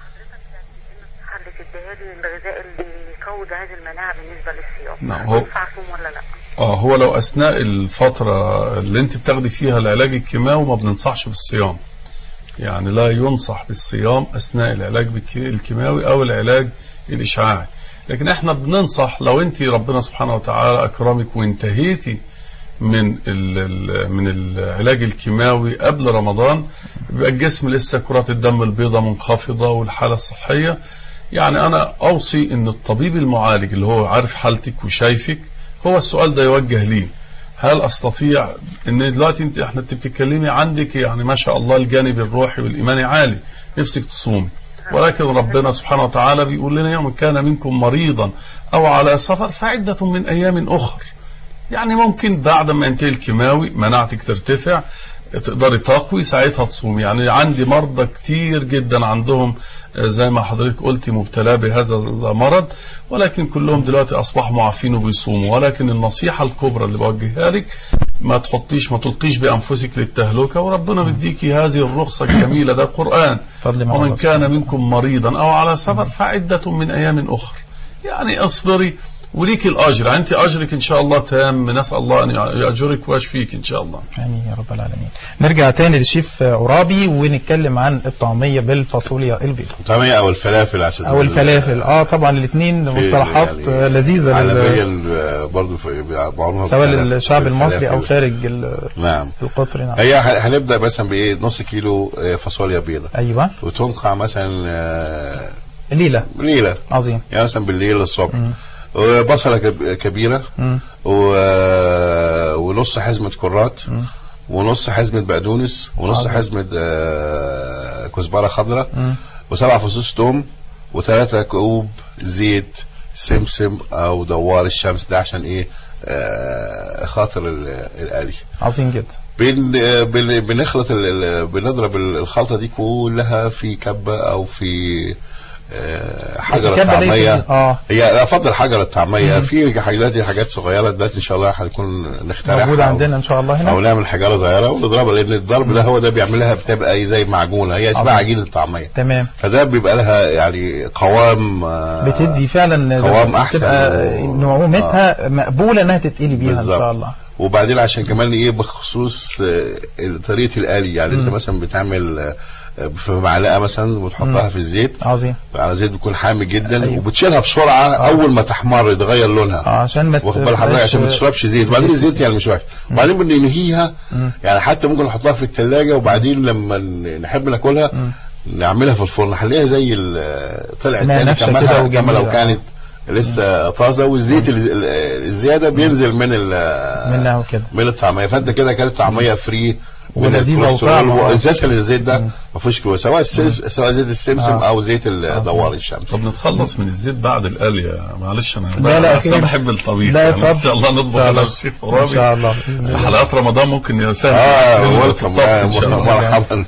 حل تديها لي الغذاء اللي يقوي جهاز المناعة بالنسبة للصيام نعم، هو- ينفع اصوم ولا لا اه هو لو اثناء الفتره اللي انت بتاخدي فيها العلاج الكيماوي ما بننصحش بالصيام يعني لا ينصح بالصيام اثناء العلاج بالك- الكيماوي او العلاج الاشعاعي لكن احنا بننصح لو انت ربنا سبحانه وتعالى اكرمك وانتهيتي من ال ال من العلاج الكيماوي قبل رمضان بيبقى الجسم لسه كرات الدم البيضاء منخفضه والحاله الصحيه يعني انا اوصي ان الطبيب المعالج اللي هو عارف حالتك وشايفك هو السؤال ده يوجه ليه هل استطيع ان دلوقتي انت احنا انت بتتكلمي عندك يعني ما شاء الله الجانب الروحي والايماني عالي نفسك تصومي ولكن ربنا سبحانه وتعالى بيقول لنا يوم كان منكم مريضا او على سفر فعدة من ايام اخر يعني ممكن بعد ما ينتهي الكيماوي مناعتك ترتفع تقدري تقوي ساعتها تصوم يعني عندي مرضى كتير جدا عندهم آه، زي ما حضرتك قلتي مبتلى بهذا المرض ولكن كلهم دلوقتي اصبحوا معافين وبيصوموا ولكن النصيحه الكبرى اللي بوجهها لك ما تحطيش ما تلقيش بانفسك للتهلكه وربنا بيديكي هذه الرخصه الجميله ده القران فضل من ومن الله كان منكم مريضا او على سفر فعده من ايام اخر يعني اصبري وليك الاجر انت اجرك ان شاء الله تام نسال الله ان ياجرك ويشفيك ان شاء الله امين يا رب العالمين نرجع تاني للشيف عرابي ونتكلم عن الطعمية بالفاصوليا البيضاء طعمية او الفلافل عشان او الفلافل اه طبعا الاثنين في مصطلحات يعني لذيذة عالميا لل- برضه في بعضهم سواء للشعب المصري او خارج ال- نعم القطر نعم هي ه- هنبدا مثلا بايه نص كيلو آه، فاصوليا بيضاء ايوه وتنقع مثلا آه، ليلة ليله عظيم يعني مثلا بالليل الصبح مم. وبصله كب- كبيره مم. و... ونص حزمه كرات مم. ونص حزمه بقدونس ونص عظيم. حزمه آه، كزبره خضراء مم. وسبع فصوص توم وثلاثة كوب زيت سمسم او دوار الشمس ده عشان ايه آه خاطر ال- القلي عظيم جدا بن بن بنخلط ال- ال- بنضرب الخلطه دي كلها في كبه او في آه، حجر الكبة دي الطعميه في- اه هي افضل حجر الطعميه مم. في حاجات دلوقتي حاجات صغيره دلوقتي ان شاء الله هنكون نخترعها موجودة أو- عندنا ان شاء الله او هنا نعمل حجاره صغيره ونضربها لان الضرب ده هو ده بيعملها بتبقى زي معجونه هي اسمها عظيم. عجينه الطعميه تمام فده بيبقى لها يعني قوام آه، بتدي فعلا قوام أحسن تبقى و- نعومتها مقبولة انها تتقلي بيها ان بالظبط. شاء الله وبعدين عشان كمان ايه بخصوص آه، طريقه القلي يعني انت مم. مثلا بتعمل آه، في معلقه مثلا وتحطها مم. في الزيت عظيم على زيت بيكون حامي جدا أيوة. وبتشيلها بسرعه اول ما تحمر يتغير لونها اه عشان ما واخد بال حضرتك تبقاش- عشان ما تشربش زيت وبعدين الزيت يعني مش وحش وبعدين بننهيها مم. يعني حتى ممكن نحطها في الثلاجه وبعدين لما ن- نحب ناكلها مم. نعملها في الفرن نخليها زي ال- طلعت ما تاني نفشة كما كده كما لو وجميلة. كانت لسه طازه والزيت ال- ال- الزياده بينزل من ال- منها وكده من الطعميه فانت كده اكلت طعميه فري من ولذيذة الكوليسترول وطعمة. واساسا الزيت ده مم. ما فيهوش كلو- سواء السمس- سواء زيت السمسم آه. او زيت ال- دوار الشمس طب نتخلص من الزيت بعد القلي معلش انا لا، لا، أصلاً أكيد. بحب الطبيخ لا، يعني ان اتفضل. شاء الله إن نطبخ شاء انا الله. والشيف ان رامي شاء الله بإذن الله. حلقات رمضان ممكن يسهل اه في ويلكم الطبخ إن شاء الله. مرحبا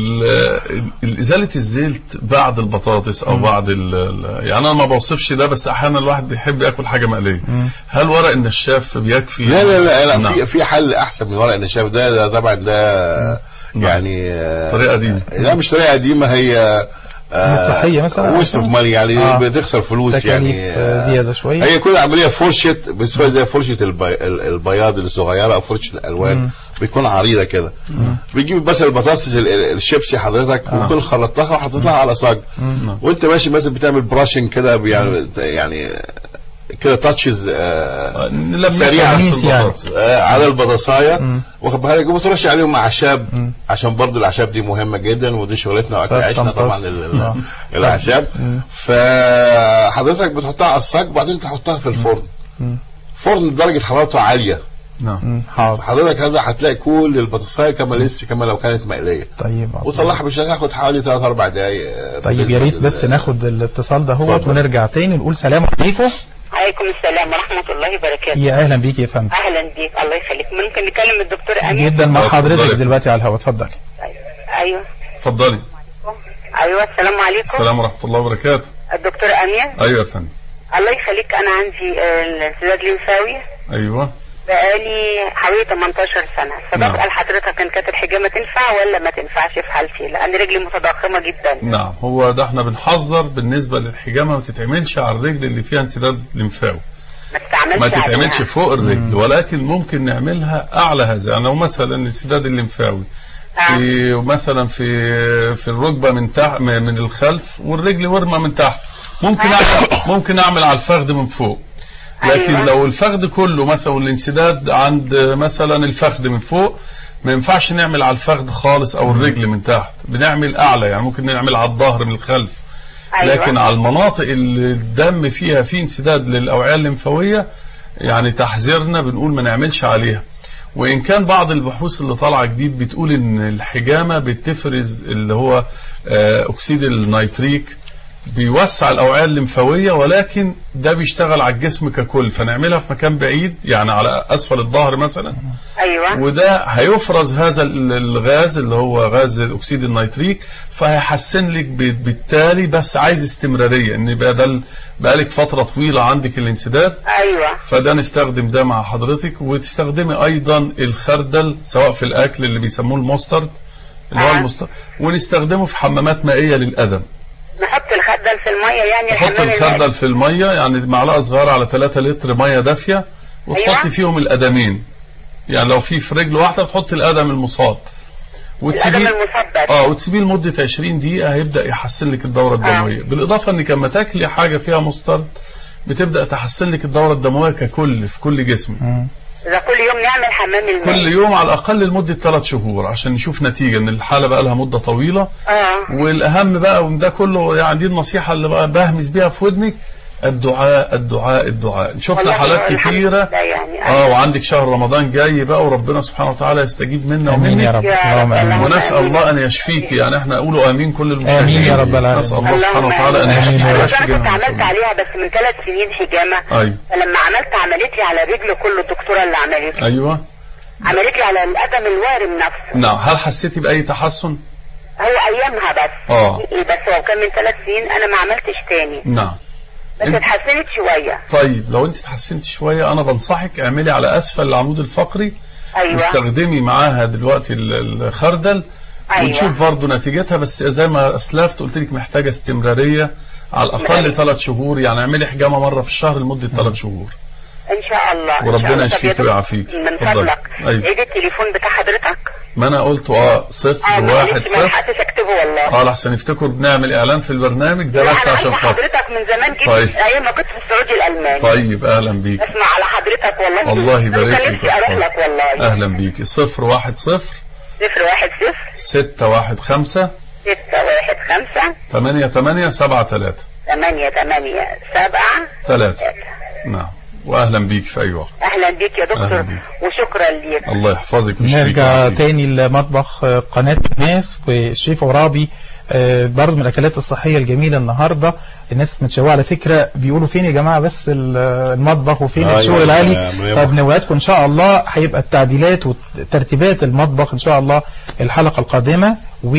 ال- ال- ازاله الزيت بعد البطاطس او بعد ال- ال- يعني انا ما بوصفش ده بس احيانا الواحد بيحب ياكل حاجه مقليه مم. هل ورق النشاف بيكفي لا لا لا, لا نعم. في في حل احسن من ورق النشاف ده, ده طبعا ده نعم. يعني آه، طريقة قديمة. لا مش طريقه قديمه هي مش صحية مثلا؟ ويست اوف ماني يعني آه. بتخسر فلوس تكاليف يعني آه، زيادة شوية هي كل عمليه فرشه بس هو زي فرشه البي... ال- البياض الصغيره او فرشه الالوان مم. بتكون عريضه كده بتجيب بس البطاطس ال- ال- الشيبسي حضرتك آه. وتكون خلطتها وحطيتها على صاج مم. وانت ماشي مثلا بتعمل براشنج كده يعني يعني كده تاتشز نلمسها سريعة في تلميس يعني. البطاطس. آه، على البطاصايه مم. واخد بالك وبترش عليهم اعشاب مم. عشان برضو الاعشاب دي مهمه جدا ودي شغلتنا واكل طب عيشنا تمتص. طبعا ال- ال- آه. الاعشاب مم. فحضرتك بتحطها على الصاج وبعدين تحطها في الفرن مم. فرن درجه حرارته عاليه نعم مم. حاضر حضرتك هذا هتلاقي كل البطاطسايه كما لسه كما لو كانت مقليه طيب عظيم. وطلعها بالشاي هاخد حوالي 3 4 دقائق آه، طيب بالنسبة يا ريت لل- بس ناخد الاتصال ده هو اتفضل. ونرجع تاني نقول سلام عليكم عليكم السلام ورحمة الله وبركاته يا اهلا بيك يا فندم أهلا بيك الله يخليك ممكن نكلم الدكتور أمين جدا مع اتفضلي. حضرتك دلوقتي على الهواء اتفضلي أيوه اتفضلي أيوه السلام عليكم السلام ورحمه الله وبركاته الدكتور أمين ايوه يا فندم الله يخليك أنا عندي آه، الانسداد الليمفاوي ايوه بقالي حوالي 18 سنة نعم. فبسأل حضرتك إن كانت الحجامة تنفع ولا ما تنفعش في حالتي لأن رجلي متضخمة جدا نعم هو ده احنا بنحذر بالنسبه للحجامه ما تتعملش على الرجل اللي فيها انسداد لمفاوي ما تستعملش ما تتعملش عليها. فوق الرجل ولكن ممكن نعملها اعلى هذا يعني لو مثلا الانسداد الليمفاوي في مثلا في في الركبه من تحت من الخلف والرجل ورمه من تحت ممكن أعمل ممكن اعمل على الفخذ من فوق لكن أيوة. لو الفخذ كله مثلا والانسداد عند مثلا الفخذ من فوق ما ينفعش نعمل على الفخذ خالص او الرجل من تحت بنعمل اعلى يعني ممكن نعمل على الظهر من الخلف أيوة. لكن على المناطق اللي الدم فيها فيه انسداد للاوعيه الليمفاويه يعني تحذيرنا بنقول ما نعملش عليها وان كان بعض البحوث اللي طالعه جديد بتقول ان الحجامه بتفرز اللي هو آه، اكسيد النيتريك بيوسع الاوعيه الليمفاويه ولكن ده بيشتغل على الجسم ككل فنعملها في مكان بعيد يعني على اسفل الظهر مثلا أيوه وده هيفرز هذا ال- الغاز اللي هو غاز اكسيد النيتريك فهيحسن لك ب- بالتالي بس عايز استمراريه ان يبقى ده ال- بقالك فتره طويله عندك الانسداد أيوه فده نستخدم ده مع حضرتك وتستخدمي ايضا الخردل سواء في الاكل اللي بيسموه المسترد اللي هو آه. المسترد ونستخدمه في حمامات مائيه للادم نحط الخردل في المية يعني تحط الحمام الخردل المائي. في الميه يعني معلقه صغيره على 3 لتر ميه دافيه وتحطي أيوة. فيهم القدمين يعني لو في في رجل واحده تحط القدم المصاب القدم وتسيبيه المثبت اه وتسيبيه لمده 20 دقيقه هيبدا يحسن لك الدوره الدمويه بالاضافه انك لما تاكلي حاجه فيها مسترد بتبدا تحسن لك الدوره الدمويه ككل في كل جسمك مم. إذا كل يوم نعمل حمام المائي كل يوم على الاقل لمده 3 شهور عشان نشوف نتيجه ان الحاله بقى لها مده طويله اه والاهم بقى وده كله يعني دي النصيحه اللي بقى بهمس بيها في ودنك الدعاء الدعاء الدعاء شفنا والله حالات الحمد كتيره لله يعني اه وعندك شهر رمضان جاي بقى وربنا سبحانه وتعالى يستجيب منا امين يا ومنك رب يا اللهم رب. امين ونسال الله ان يشفيك يعني احنا قولوا امين كل المشاهدين آمين يا رب العالمين. نسال الله سبحانه اللهم وتعالى ان آمين. يشفيك آمين. بس ويشفي انا كنت جميع عملت المسلمين. عليها بس من ثلاث سنين حجامه ايوه فلما عملت عملت لي على رجل كله الدكتوره اللي عملت لي ايوه عملت لي على القدم الوارم نفسه نعم هل حسيتي باي تحسن هو ايامها بس آه. بس هو كان من ثلاث سنين انا ما عملتش تاني نعم بس انت- اتحسنت شويه طيب لو انت تحسنت شويه انا بنصحك اعملي على اسفل العمود الفقري ايوه واستخدمي معاها دلوقتي ال- الخردل أيوة. ونشوف برضه نتيجتها بس زي ما اسلفت قلت لك محتاجه استمراريه على الاقل أيوة. ثلاث شهور يعني اعملي حجامه مره في الشهر لمده ثلاث شهور ان شاء الله إن وربنا شاء الله. طب يشفيك يا دكتور، ويعافيك. من اتفضلي. فضلك أيوة. عيد التليفون بتاع حضرتك ما انا قلت اه صفر اه واحد معلش ما صفر لحقتش اكتبه والله اه لحسن يفتكروا بنعمل اعلان في البرنامج ده لا، بس انا عشان عارفه خاطر حضرتك من زمان جدا طيب. ايام ما كنت في السعودي الالماني طيب اهلا بيك اسمع على حضرتك والله الله أنا يبارك كان لك نفسي اروح لك والله اهلا بيك صفر واحد صفر صفر واحد صفر ستة واحد خمسة ستة واحد خمسة ثمانية ثمانية سبعة ثلاثة ثمانية ثمانية سبعة ثلاثة نعم واهلا بيك في اي وقت أهلا بك يا أهلا دكتور بيك. وشكرا ليك الله يحفظك ويشفيك نرجع ويعافيك. تاني لمطبخ آه، قناة الناس والشيف عرابي آه، برضه من الأكلات الصحية الجميلة النهاردة الناس متشوقة على فكرة بيقولوا فين يا جماعة بس ال- المطبخ وفين أيوة، الشغل يا العالي مريم. طب نوعدكم إن شاء الله هيبقى التعديلات وترتيبات المطبخ إن شاء الله الحلقة القادمة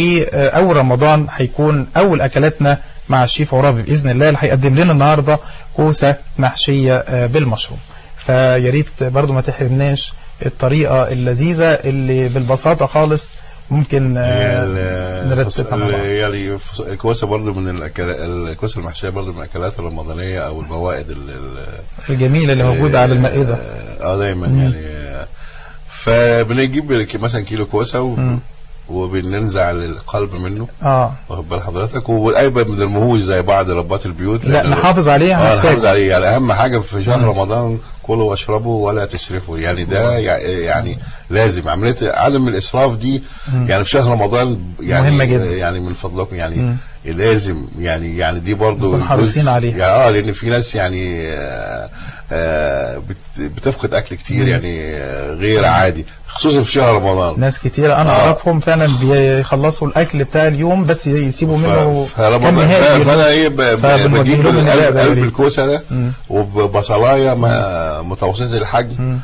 وأول رمضان هيكون أول أكلاتنا مع الشيف عرابي بإذن الله اللي هيقدم لنا النهاردة كوسة محشية آه، بالمشروم فيا ريت برضه ما تحرمناش الطريقة اللذيذة اللي بالبساطة خالص ممكن آه، نرتبها مع بعض هي الفص- الكوسه برضه من الاكلات الكوسه المحشيه برضه من الاكلات الرمضانيه او البوائد ال- ال- الجميلة اللي موجودة على المائدة اه دايما مم. يعني آه، فبنجيب لك مثلا كيلو كوسه مم. وبننزع القلب منه اه واخد بال حضرتك والايبد من المهوج زي بعض ربات البيوت لا لأن- نحافظ عليه اه هنحتاج. نحافظ عليه يعني اهم حاجه في شهر رمضان كلوا واشربوا ولا تسرفوا يعني ده يع- يعني لازم عمليه عدم الاسراف دي يعني في شهر رمضان يعني مهمة جدا. يعني من فضلكم يعني مم. لازم يعني يعني دي برضو نكون حريصين جزء- عليها. يعني اه لان في ناس يعني آه آه بت- بتفقد اكل كتير يعني آه غير عادي خصوصا في شهر رمضان ناس كتيرة انا آه. اعرفهم فعلا بيخلصوا الاكل بتاع اليوم بس يسيبوا منه ف- فرمضان كم نهائي فانا ايه ب- ب- فبنوجه بجيب لهم النداء قلب, بقى قلب ليه. الكوسه ده مم. وبصلايه ما- متوسطه الحجم مم.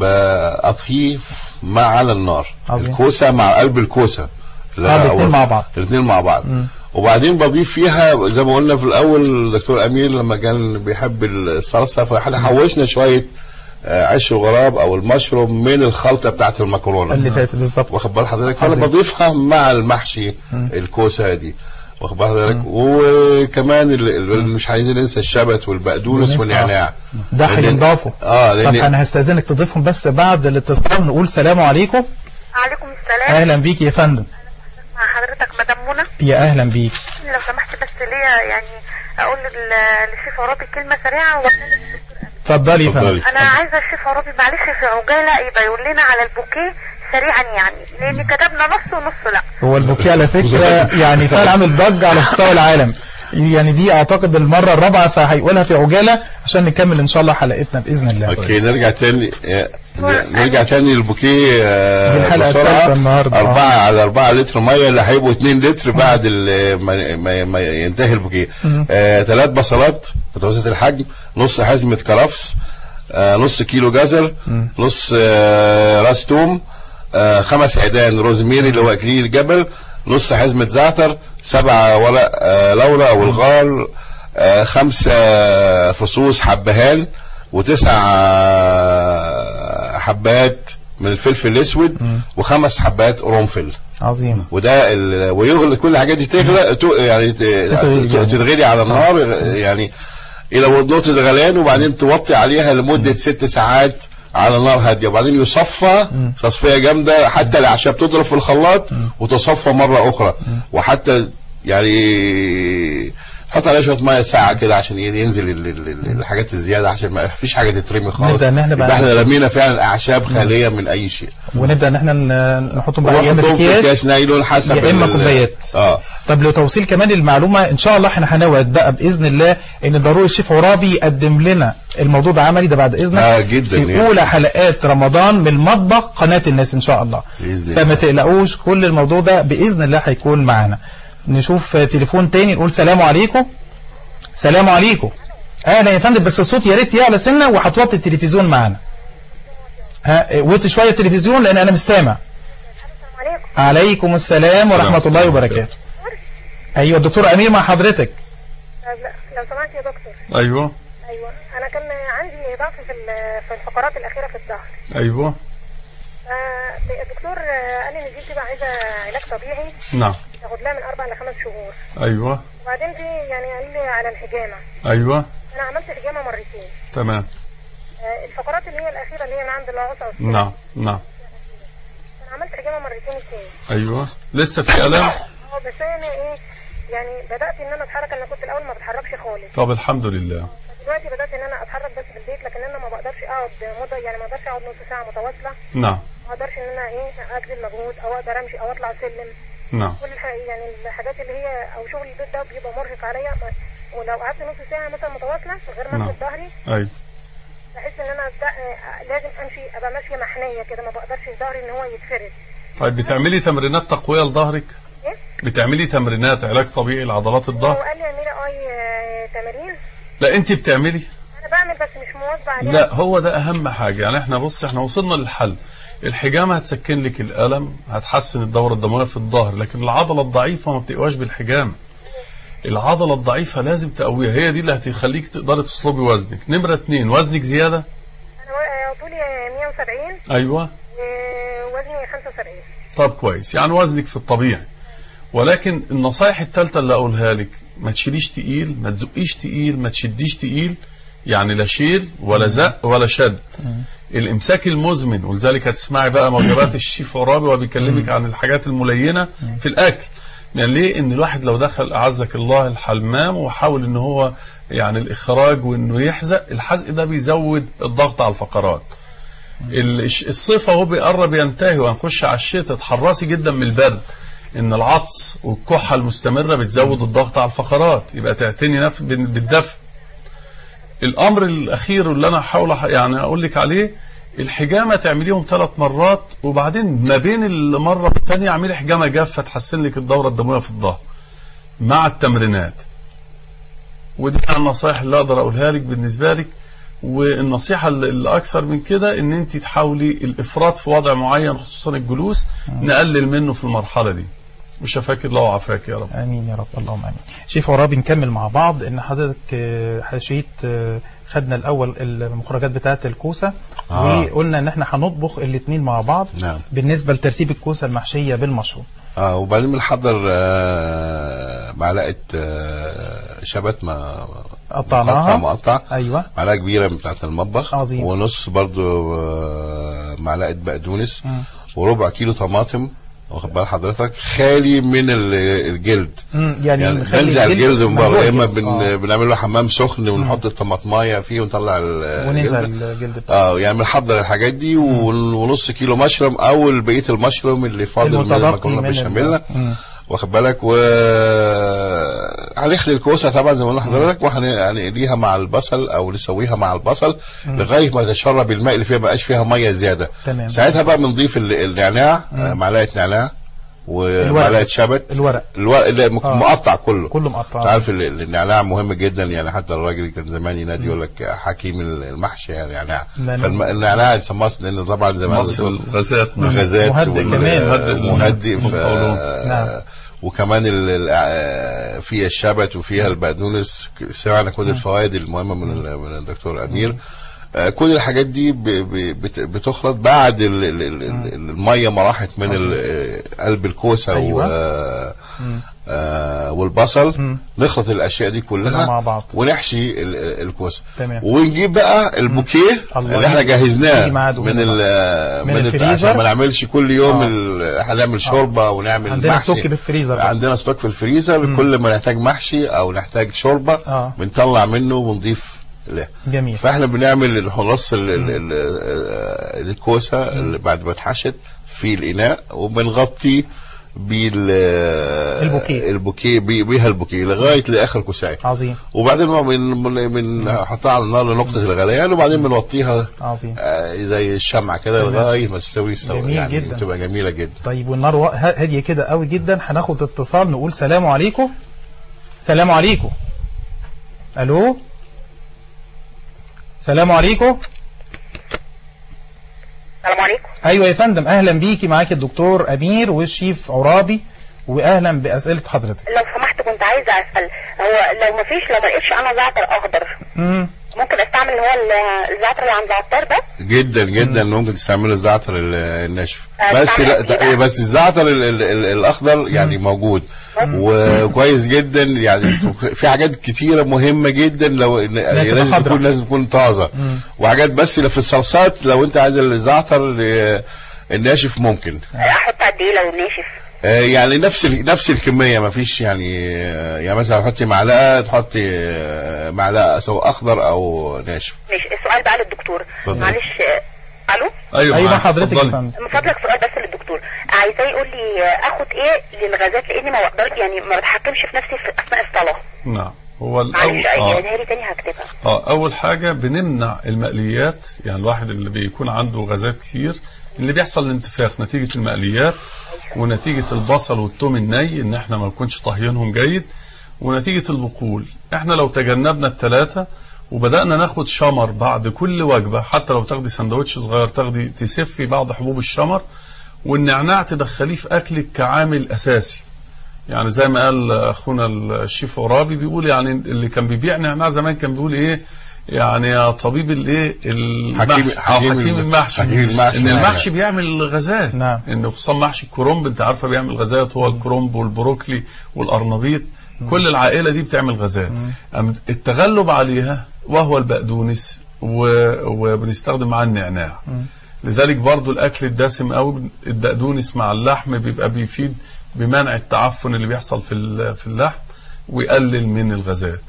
بأطهيه مع على النار عظيم. الكوسه مع قلب الكوسه لا، آه، الاتنين أول- مع بعض. الاثنين مع بعض مم. وبعدين بضيف فيها زي ما قلنا في الاول الدكتور امير لما كان بيحب الصلصه فاحنا حوشنا شويه آه، عيش الغراب او المشروم من الخلطه بتاعت المكرونه اللي فات بالظبط واخد بال حضرتك فانا عظيم. بضيفها مع المحشي مم. الكوسه دي واخد بال حضرتك وكمان ال- ال- مش عايزين ننسى الشبت والبقدونس وننسى- والنعناع ده لأن- هينضافوا اه طب لان انا هستاذنك تضيفهم بس بعد الاتصال نقول سلام عليكم عليكم السلام اهلا بيك يا فندم مع حضرتك مدام منى يا اهلا بيك لو سمحت بس ليا يعني اقول لل- للشيف عرابي كلمه سريعه وأتكلم اتفضلي يا اتفضلي. فندم انا عايزه الشيف عرابي معلش في عجاله يبقى يقول لنا على البوكيه سريعا يعني لان كتبنا نص ونص لا هو البوكيه على فكره يعني فعلا عامل ضجه على مستوى العالم يعني دي اعتقد المره الرابعه فهيقولها في عجاله عشان نكمل ان شاء الله حلقتنا باذن الله اوكي نرجع تاني آه، نرجع تاني للبوكيه آه، دي الحلقة بسرعة. الثالثة النهاردة. أربعة على أربعة لتر مية اللي هيبقوا اتنين لتر بعد ال- ما, ما, ما ينتهي البوكيه مم. آه، ثلاث بصلات متوسط الحجم نص حزمة كرفس آه، نص كيلو جزر مم. نص آه، راس توم آه، خمس عيدان روزميري اللي هو اكليل الجبل نص حزمة زعتر سبعة ورق آه، لورا او الغار آه، خمسة فصوص حبهان وتسع آه، حبات من الفلفل الاسود مم. وخمس حبات قرنفل عظيم وده ال... ويغلي كل الحاجات دي تغلى تو- يعني ت- تتغلي يعني. تتغلي على النار يعني الى نقطه غليان وبعدين توطي عليها لمده ست ساعات على نار هاديه وبعدين يصفى مم. تصفيه جامده حتى الاعشاب تضرب في الخلاط وتصفى مره اخرى وحتى يعني حط عليها شويه ميه ساعه كده عشان ي- ينزل ال- ال- ال- الحاجات الزياده عشان ما فيش حاجه تترمي خالص نبدأ إن إحنا بقى- يبقى احنا رمينا فعلا اعشاب خاليه من اي شيء ونبدا ان احنا ن- نحطهم بقى يا اما ونحطهم في في اكياس كاس نايلون حسب يا اما ال- كوبايات اه طب لو توصيل كمان المعلومه ان شاء الله احنا هنوعد بقى باذن الله ان ضروري الشيف عرابي يقدم لنا الموضوع ده عملي ده بعد اذنك آه، جداً في يعني. اولى حلقات رمضان من المطبخ قناه الناس ان شاء الله بإذن فما الله. تقلقوش كل الموضوع ده باذن الله هيكون معانا نشوف آه، تليفون تاني نقول سلام عليكم سلام عليكم اهلا يا فندم بس الصوت يا ريت يعلى سنه وهتوطي التلفزيون معانا ها وطي شويه التلفزيون لان انا مش سامع عليكم عليكم السلام السلام. ورحمه الله وبركاته ايوه الدكتور امير مع حضرتك لو سمحت يا دكتور ايوه ايوه انا كان عندي ضعف في ال- في الفقرات الاخيره في الظهر ايوه آه، الدكتور آه، قال لي ان دي بتبقى عايزه علاج طبيعي نعم تاخد لها من اربع لخمس شهور ايوه وبعدين في يعني قال لي على الحجامه ايوه انا عملت حجامه مرتين تمام آه، الفقرات اللي هي الاخيره اللي هي من عند العصا والسن. نعم نعم انا عملت حجامه مرتين تاني ايوه لسه في الم اه بس انا ايه يعني بدات ان انا اتحرك انا كنت الاول ما بتحركش خالص طب الحمد لله دلوقتي بدات ان انا اتحرك بس في البيت لكن انا ما بقدرش اقعد مده يعني ما اقدرش اقعد نص ساعه متواصله نعم ما اقدرش ان انا ايه اجري مجهود او اقدر امشي او اطلع سلم نعم كل الح... يعني الحاجات اللي هي او شغل البيت ده بيبقى مرهق عليا ب- ولو قعدت نص ساعه مثلا متواصله من غير ما نعم. افرد ظهري ايوه بحس ان انا ده لازم امشي ابقى ماشيه محنيه كده ما بقدرش ظهري ان هو يتفرد طيب بتعملي تمرينات تقويه لظهرك ايه بتعملي تمرينات علاج طبيعي لعضلات هو الظهر قال لي يا ميرا اي آه، تمارين لا انت بتعملي انا بعمل بس مش مواظبه عليها لا هو ده اهم حاجه يعني احنا بص احنا وصلنا للحل الحجامه هتسكن لك الالم هتحسن الدوره الدمويه في الظهر لكن العضله الضعيفه ما بتقواش بالحجامه العضله الضعيفه لازم تقويها هي دي اللي هتخليك تقدري تصلبي وزنك نمره اتنين وزنك زياده انا و- آه، طولي 170 ايوه ووزني 75 طب كويس يعني وزنك في الطبيعي ولكن النصايح الثالثه اللي اقولها لك ما تشيليش تقيل ما تزقيش تقيل ما تشديش تقيل يعني لا شيل ولا زق ولا شد الامساك المزمن ولذلك هتسمعي بقى موجبات الشيف عرابي وهو بيكلمك عن الحاجات الملينه في الاكل يعني ليه ان الواحد لو دخل اعزك الله الحمام وحاول ان هو يعني الاخراج وانه يحزق الحزق ده بيزود الضغط على الفقرات ال- الصيف اهو بيقرب ينتهي وهنخش على الشتاء اتحرصي جدا من البرد ان العطس والكحه المستمره بتزود الضغط على الفقرات يبقى تعتني نف بال- بالدفء الامر الاخير اللي انا هحاول أح- يعني اقول لك عليه الحجامه تعمليهم ثلاث مرات وبعدين ما بين المره والثانيه اعملي حجامه جافه تحسن لك الدوره الدمويه في الظهر مع التمرينات ودي النصائح اللي اقدر اقولها لك بالنسبه لك والنصيحة اللي اللي أكثر من كده إن أنت تحاولي الإفراط في وضع معين خصوصا الجلوس نقلل منه في المرحلة دي وشفاك الله وعافاك يا رب امين يا رب اللهم امين شيف عرابي نكمل مع بعض ان حضرتك آه، حشيت آه، خدنا الاول المخرجات بتاعه الكوسه آه. وقلنا ان احنا هنطبخ الاثنين مع بعض نعم. بالنسبه لترتيب الكوسه المحشيه بالمشروم اه وبعدين بنحضر آه معلقه آه شبت ما قطعناها. مقطع مقطع ايوه معلقه كبيره من بتاعه المطبخ عظيم. ونص برضو آه معلقه بقدونس مم. وربع كيلو طماطم واخد بال حضرتك خالي من ال- الجلد مم، يعني, يعني نخلي بنزع الجلد من بره منزوع يا اما الجلد. بن آه. بنعمل له حمام سخن ونحط الطماطمايه فيه ونطلع ال- وننزع الجلد. الجلد بتاعه اه يعني بنحضر الحاجات دي ون- ونص كيلو مشروم او بقيه المشروم اللي فاضل من المتبقي المكرونه من ال- بشاميل مم. واخد بالك و هنخلي الكوسه طبعا زي ما قلنا لحضرتك وهنقليها مع البصل او نسويها مع البصل لغايه ما تتشرب الماء اللي فيها ما بقاش فيها ميه زياده تمام. ساعتها بقى بنضيف ال- النعناع آه، معلقه نعناع ومعلقه شبت الورق الورق اللي مك- آه. مقطع كله كله مقطع انت عارف ال- ال- النعناع مهم جدا يعني حتى الراجل كان زمان ينادي يقول لك حكيم المحشي يعني نعناع نعناع. فالنعناع يسمى لانه طبعا زي ما مصر بتقول الغازات الغازات مهدئ وال- كمان. مهدئ مهدئ ف- للقولون. نعم. وكمان ال- ال- آه، فيها الشبت وفيها البقدونس سمعنا كل الفوائد المهمه من ال- من الدكتور امير آه، كل الحاجات دي ب- ب- بت- بتخلط بعد ال- ال- ال- ال- الميه ما راحت من ال- آه، قلب الكوسه أيوة. و- مم. آه، والبصل مم. نخلط الاشياء دي كلها مع بعض. ونحشي ال- ال- الكوسه تمام. ونجيب بقى البوكيه الله اللي احنا يجي جهزناه ميعاده من هنا ال من من ال- الفريزر. عشان ما نعملش كل يوم آه. ال- هنعمل شوربه ونعمل عندنا محشي. ستوك بالفريزر بقى. عندنا ستوك في الفريزر كل ما نحتاج محشي او نحتاج شوربه آه. بنطلع منه ونضيف له جميل فاحنا بنعمل الحراس ال- ال- ال- ال- الكوسه اللي بعد ما اتحشت في الاناء وبنغطي بال البوكيه. البوكيه بي- بيها البوكيه لغايه لاخر كوسايه عظيم وبعدين ما بن- بن- بنحطها على النار لنقطه الغليان وبعدين بنوطيها عظيم آه، زي الشمعة كده تمام. لغايه ما تستوي سوا جميل يعني جدا. تبقى جميله جدا طيب والنار وا- ه- هاديه كده قوي جدا هناخد اتصال نقول سلام عليكم سلام عليكم الو سلام عليكم السلام عليكم ايوه يا فندم اهلا بيكي معاك الدكتور امير والشيف عرابي واهلا باسئله حضرتك لو سمحت كنت عايزه اسال هو لو ما فيش لو ما لقيتش انا زعتر اخضر امم ممكن استعمل اللي هو ال- الزعتر اللي عند العطار ده جدا جدا ممكن تستعمل الزعتر ال- الناشف آه، بس لا بتعمل إيه ت- بقى؟ بس الزعتر ال- ال- ال- الاخضر يعني موجود وكويس جدا يعني في حاجات كتيره مهمه جدا لو إن- تبقى لازم خضرا. تكون لازم تكون طازه مم. وحاجات بس اللي في الصلصات لو انت عايز الزعتر آه، الناشف ممكن احط قد ايه لو ناشف آه، يعني نفس ال- نفس الكميه ما فيش يعني آه، يعني مثلا تحطي معلقه تحطي آه، معلقه سواء اخضر او ناشف ماشي السؤال بقى للدكتور اتفضل. معلش آه، الو ايوه ايوه معاك. حضرتك يا اتفضلي. فندم من فضلك سؤال بس للدكتور عايزاه يقول لي آه، اخد ايه للغازات لاني ما بقدر يعني ما بتحكمش في نفسي في اثناء الصلاه نعم هو الأول معلش آه. عيدها لي تاني هكتبها اه اول حاجه بنمنع المقليات يعني الواحد اللي بيكون عنده غازات كتير اللي بيحصل الانتفاخ نتيجه المقليات ونتيجه البصل والثوم الني ان احنا ما نكونش طهينهم جيد ونتيجه البقول احنا لو تجنبنا الثلاثه وبدانا ناخد شمر بعد كل وجبه حتى لو تاخدي سندوتش صغير تاخدي تسفي بعض حبوب الشمر والنعناع تدخليه في اكلك كعامل اساسي يعني زي ما قال اخونا الشيف عرابي بيقول يعني اللي كان بيبيع نعناع زمان كان بيقول ايه يعني يا طبيب الايه حكيم- المحشي حكيم أو حكيم ال- المحشي حكيم المحشي ان نعم. المحشي بيعمل غازات نعم. ان خصوصا محشي الكرنب انت عارفه بيعمل غازات هو الكرنب والبروكلي والقرنبيط كل العائله دي بتعمل غازات أم التغلب عليها وهو البقدونس و- وبنستخدم معاه النعناع مم. لذلك برضو الاكل الدسم قوي الدقدونس مع اللحم بيبقى بيفيد بمنع التعفن اللي بيحصل في ال- في اللحم ويقلل من الغازات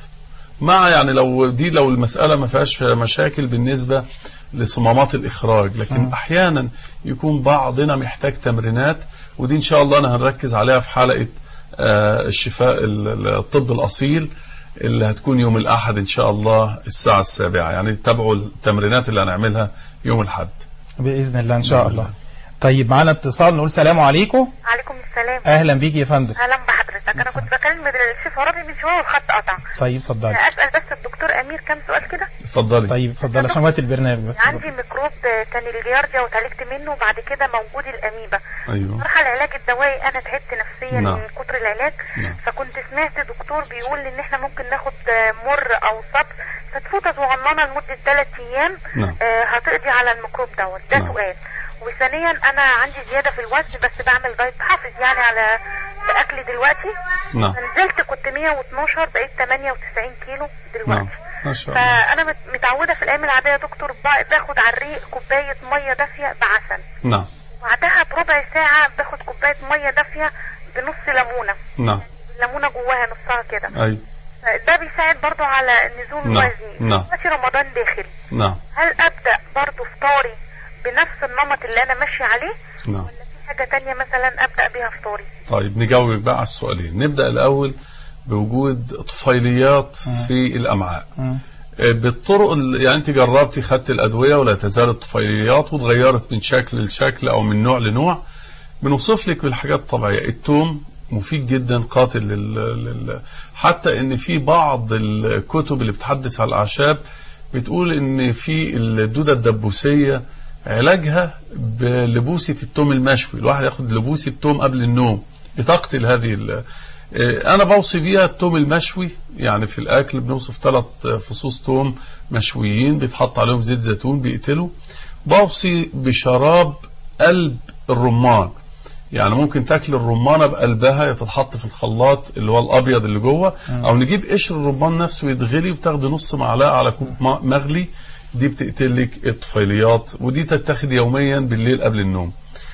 مع يعني لو دي لو المسألة ما فيهاش مشاكل بالنسبة لصمامات الإخراج لكن مم. أحيانا يكون بعضنا محتاج تمرينات ودي إن شاء الله أنا هنركز عليها في حلقة آه، الشفاء ال- الطب الأصيل اللي هتكون يوم الأحد إن شاء الله الساعة السابعة يعني تابعوا التمرينات اللي هنعملها يوم الأحد باذن الله ان شاء الله طيب معانا اتصال نقول سلام عليكم عليكم السلام اهلا بيك يا فندم اهلا بحضرتك انا كنت بكلم الشيف عربي من شويه والخط قطع طيب اتفضلي اسال بس الدكتور امير كام سؤال كده اتفضلي طيب اتفضل عشان وقت البرنامج بس عندي ميكروب كان الجيارديا وتعالجت منه وبعد كده موجود الاميبا أيوه صراحة العلاج الدوائي انا تعبت نفسيا نعم. من كتر العلاج نعم. فكنت سمعت دكتور بيقول ان احنا ممكن ناخد مر او صبر فتفوتة صغننة لمدة ثلاث ايام نعم. آه، هتقضي على الميكروب دوت ده نعم. سؤال وثانيا انا عندي زيادة في الوزن بس بعمل دايت حافظ يعني على اكلي دلوقتي نعم نزلت كنت 112 بقيت 98 كيلو دلوقتي نعم ما شاء الله فانا مت- متعوده في الايام العاديه يا دكتور با- باخد على الريق كوبايه ميه دافيه بعسل نعم بعدها بربع ساعه باخد كوبايه ميه دافيه بنص ليمونه نعم ليمونه جواها نصها كده أيوه ده بيساعد برضو على نزول نعم. الوزن نعم. دلوقتي رمضان داخل نعم هل ابدا برضو فطاري بنفس النمط اللي انا ماشيه عليه نعم ولا في حاجه تانية مثلا ابدا بيها فطاري طيب نجاوب بقى على السؤالين نبدأ الأول بوجود طفيليات في الأمعاء مم. بالطرق ال- يعني انت جربتي خدت الادويه ولا تزال الطفيليات واتغيرت من شكل لشكل او من نوع لنوع بنوصف لك بالحاجات الطبيعيه التوم مفيد جدا قاتل لل... لل... حتى ان في بعض الكتب اللي بتحدث عن الاعشاب بتقول ان في الدوده الدبوسيه علاجها بلبوسه التوم المشوي الواحد ياخد لبوسه توم قبل النوم بتقتل هذه ال... إيه، انا بوصي بيها التوم المشوي يعني في الاكل بنوصف ثلاث فصوص توم مشويين بيتحط عليهم زيت زيتون بيقتلوا بوصي بشراب قلب الرمان يعني ممكن تاكل الرمانه بقلبها تتحط في الخلاط اللي هو الابيض اللي جوه او نجيب قشر الرمان نفسه يتغلي وتاخدي نص معلقه على كوب ماء مغلي دي بتقتل لك الطفيليات ودي تتاخد يوميا بالليل قبل النوم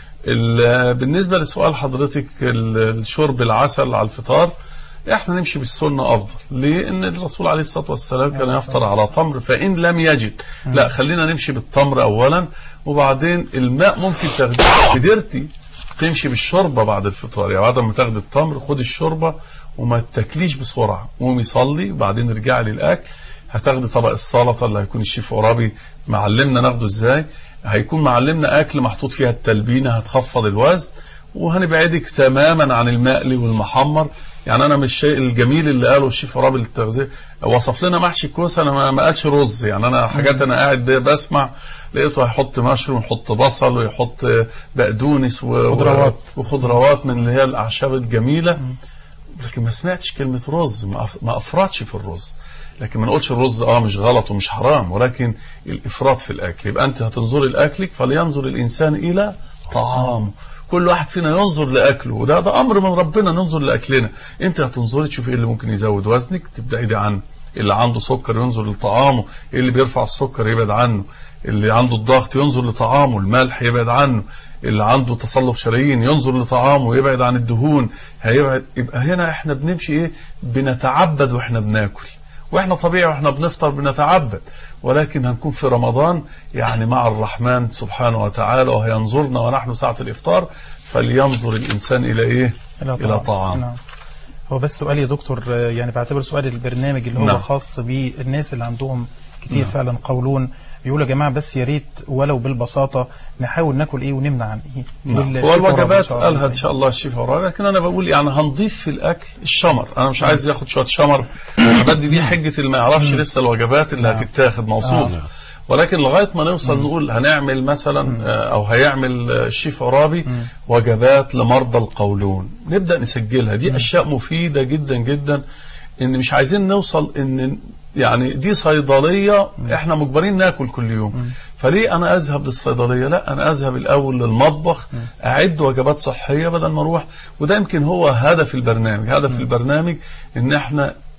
ال- بالنسبه لسؤال حضرتك ال- الشرب العسل على الفطار احنا نمشي بالسنه افضل ليه ان الرسول عليه الصلاه والسلام كان يفطر على تمر فان لم يجد لا خلينا نمشي بالتمر اولا وبعدين الماء ممكن تاخديه قدرتي تمشي بالشوربه بعد الفطار يعني بعد ما تاخدي التمر خدي الشوربه وما تاكليش بسرعه قومي صلي وبعدين ارجعي للاكل هتاخدي طبق السلطه اللي هيكون الشيف عرابي معلمنا ناخده ازاي هيكون معلمنا اكل محطوط فيها التلبينه هتخفض الوزن وهنبعدك تماما عن المقلي والمحمر يعني انا مش الشيء الجميل اللي قاله الشيف عرابي للتغذيه وصف لنا محشي كوسه انا ما- ما قالش رز يعني انا حاجات انا قاعد ب- بسمع لقيته هيحط مشروم ويحط بصل ويحط بقدونس و- خضروات. وخضروات من اللي هي الاعشاب الجميله لكن ما سمعتش كلمه رز ما أف- ما افرطش في الرز لكن ما نقولش الرز اه مش غلط ومش حرام ولكن الافراط في الاكل يبقى انت هتنظري لاكلك فلينظر الانسان الى طعامه كل واحد فينا ينظر لاكله وده ده امر من ربنا ننظر لاكلنا انت هتنظري تشوفي ايه اللي ممكن يزود وزنك تبعدي عنه اللي عنده سكر ينظر لطعامه ايه اللي بيرفع السكر يبعد عنه اللي عنده الضغط ينظر لطعامه الملح يبعد عنه اللي عنده تصلب شرايين ينظر لطعامه يبعد عن الدهون هيبعد يبقى هنا احنا بنمشي ايه بنتعبد واحنا بناكل واحنا طبيعي واحنا بنفطر بنتعبد ولكن هنكون في رمضان يعني مع الرحمن سبحانه وتعالى وهينظرنا ونحن ساعة الإفطار فلينظر الإنسان إلى إيه إلى طعام نعم. هو بس سؤال يا دكتور آه، يعني بعتبر سؤال البرنامج اللي هو نعم. خاص بالناس اللي عندهم كتير نعم. فعلا قولون بيقولوا يا جماعه بس يا ريت ولو بالبساطه نحاول ناكل ايه ونمنع عن ايه نعم. والشيف هو عرابي الوجبات إن شاء الله. قالها ان شاء الله الشيف عرابي لكن انا بقول يعني هنضيف في الاكل الشمر انا مش عايز ياخد شويه شمر بدي دي حجه اللي ما يعرفش لسه الوجبات اللي نعم. هتتاخد موصوف آه. ولكن لغايه ما نوصل نقول هنعمل مثلا آه، او هيعمل آه، الشيف عرابي وجبات لمرضى القولون نبدا نسجلها دي اشياء مفيده جدا جدا ان مش عايزين نوصل ان يعني دي صيدليه احنا مجبرين ناكل كل يوم فليه انا اذهب للصيدليه لا انا اذهب الاول للمطبخ اعد وجبات صحيه بدل ما اروح وده يمكن هو هدف البرنامج هدف البرنامج ان احنا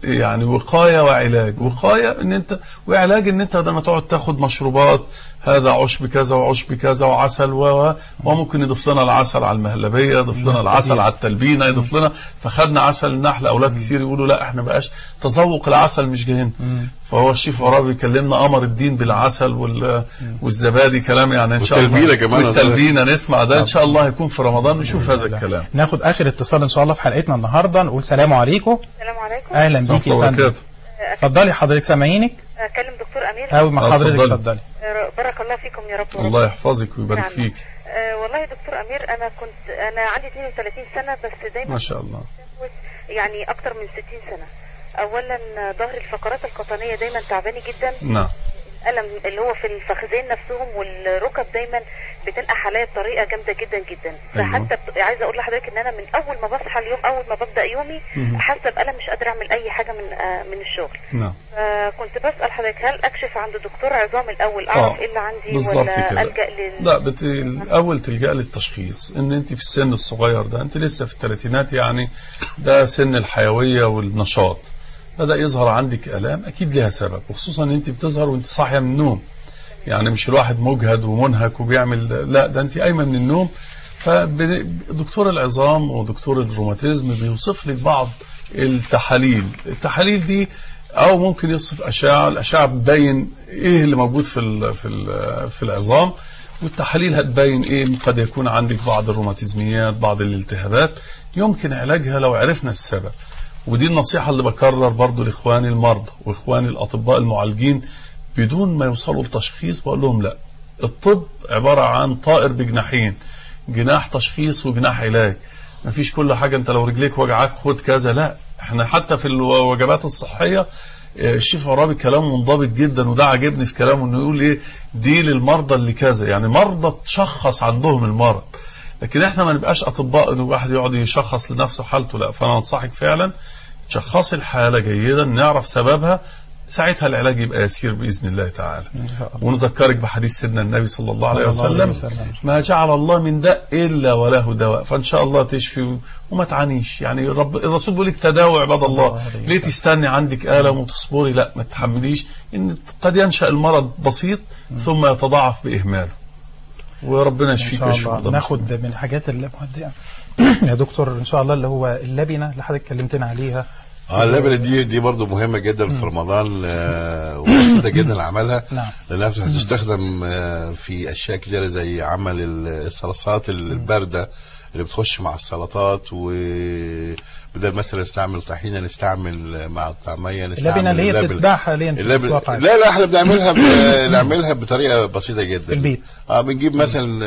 يعني وقايه وعلاج وقايه ان انت وعلاج ان انت لما تقعد تاخد مشروبات هذا عشب كذا وعشب كذا وعسل و و- وممكن يضيف لنا العسل على المهلبيه يضيف لنا العسل على التلبينه يضيف لنا فخدنا عسل النحل اولاد كتير يقولوا لا احنا بقاش تذوق العسل مش جايين فهو الشيف عرابي بيكلمنا قمر الدين بالعسل وال... والزبادي كلام يعني ان شاء الله والتلبينة كمان. والتلبينه نسمع ده ان شاء الله هيكون في رمضان نشوف هذا الكلام ناخد اخر اتصال ان شاء الله في حلقتنا النهارده نقول سلام عليكم السلام عليكم اهلا ورحمة بيك يا الله فندم وبركاته اتفضلي حضرتك سامعينك اكلم دكتور امير قوي مع آه، حضرتك اتفضلي. اتفضلي آه، بارك الله فيكم يا رب ورب. الله يحفظك ويبارك نعم. فيك آه، والله يا دكتور امير انا كنت انا عندي 32 سنه بس دايما ما شاء الله يعني اكتر من 60 سنه اولا آه، ظهر الفقرات القطنيه دايما تعباني جدا نعم الم اللي هو في الفخذين نفسهم والركب دايما بتنقح عليا بطريقه جامده جدا جدا أيوة. فحتى ب- عايزه اقول لحضرتك ان انا من اول ما بصحى اليوم اول ما ببدا يومي مهم. حاسه بالم مش قادره اعمل اي حاجه من آه، من الشغل نعم فكنت بسال حضرتك هل اكشف عند دكتور عظام الاول اعرف آه، ايه اللي عندي بالظبط ولا كده. الجا لل لا بت... الاول تلجا للتشخيص ان انت في السن الصغير ده انت لسه في الثلاثينات يعني ده سن الحيويه والنشاط بدا يظهر عندك الام اكيد لها سبب وخصوصا ان انت بتظهر وانت صاحيه من النوم يعني مش الواحد مجهد ومنهك وبيعمل لا ده انت قايمه من النوم فدكتور العظام ودكتور الروماتيزم بيوصف لك بعض التحاليل التحاليل دي او ممكن يوصف اشعه الاشعه بتبين ايه اللي موجود في ال في ال في العظام والتحاليل هتبين ايه قد يكون عندك بعض الروماتيزميات بعض الالتهابات يمكن علاجها لو عرفنا السبب ودي النصيحة اللي بكرر برضو لإخواني المرضى وإخواني الأطباء المعالجين بدون ما يوصلوا لتشخيص بقول لهم لا الطب عبارة عن طائر بجناحين جناح تشخيص وجناح علاج مفيش كل حاجة انت لو رجليك وجعك خد كذا لا احنا حتى في الوجبات الصحية آه، الشيف عرابي كلامه منضبط جدا وده عاجبني في كلامه انه يقول ايه دي للمرضى اللي كذا يعني مرضى تشخص عندهم المرض لكن احنا ما نبقاش اطباء ان الواحد يقعد يشخص لنفسه حالته لا فانا انصحك فعلا تشخصي الحاله جيدا نعرف سببها ساعتها العلاج يبقى يسير باذن الله تعالى ونذكرك بحديث سيدنا النبي صلى الله عليه صلى الله عليه وسلم وسلم. ما جعل الله من داء الا وله دواء فان شاء الله تشفي وما تعانيش يعني رب الرسول بيقول لك تداووا عباد الله عليه ليه تستني عندك الم وتصبري لا ما تحمليش ان قد ينشا المرض بسيط ثم يتضاعف باهماله وربنا ان يشفيك شاء ويشفي الله مرضى ناخد من الحاجات اللي مهدئه يا دكتور ان شاء الله اللي هو اللبنه اللي حضرتك كلمتنا عليها اه اللبنه دي دي برضه مهمه جدا في رمضان آه، وبسيطه جدا عملها نعم لانها هتستخدم آه، في اشياء كتيره زي عمل الصلصات البارده اللي بتخش مع السلطات وبدل مثلا نستعمل طحينه نستعمل مع الطعميه نستعمل اللبنه اللي هي اللبن. بتتباع حاليا في اللبن الاسواق عادي. لا لا احنا بنعملها ب... نعملها بطريقه بسيطه جدا في البيت اه بنجيب مثلا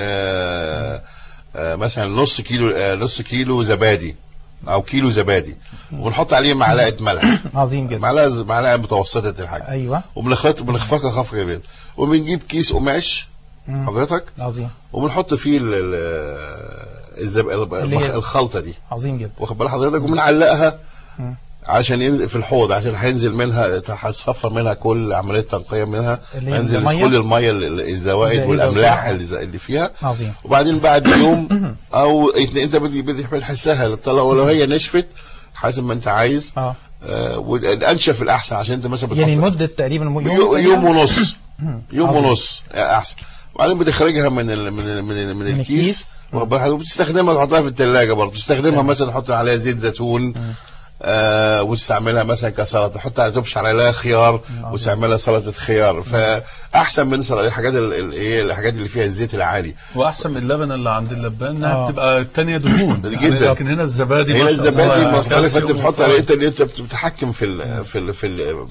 آه آه مثلا نص كيلو آه نص كيلو زبادي او كيلو زبادي ونحط عليه معلقه ملح عظيم جدا معلقه معلقه متوسطه الحجم ايوه وبنخلط بنخفقها خفق جدا وبنجيب كيس قماش مم. حضرتك عظيم وبنحط فيه ال- ال- الزب... اللي هي- الخلطه دي عظيم جدا واخد بال حضرتك وبنعلقها مم. عشان ينزل في الحوض عشان هينزل منها هتصفر منها كل عمليه تنقيه منها اللي هي هينزل المية؟ كل الميه ال- ال- الزوائد الزائدة والاملاح وكده. اللي ز- اللي فيها عظيم وبعدين بعد يوم او انت انت بدي بدي بتحسها لو لو هي نشفت حسب ما انت عايز اه آه والانشف الاحسن عشان انت مثلا يعني بتحط مده تقريبا يوم يوم, يوم ونص مم. يوم عظيم. ونص احسن وبعدين بتخرجها من ال من ال من, ال من, من الكيس الكيس. واخد بالك؟ وبتستخدمها تحطها في الثلاجه برضه تستخدمها مثلا تحط عليها زيت زيتون مم. آه وتستعملها مثلا كسلطه تحط عليها تبشر عليها خيار وتعملها سلطه خيار فاحسن من سلطة الحاجات ال- ال- ايه الحاجات اللي فيها الزيت العالي واحسن من اللبن اللي عند اللبان انها آه. بتبقى الثانيه دهون جدا. يعني لكن هنا الزبادي ما هنا شاء الله الزبادي يعني مختلفه انت كالسيوم بتحط وفوائد. عليه انت اللي انت بتتحكم في ال في ال في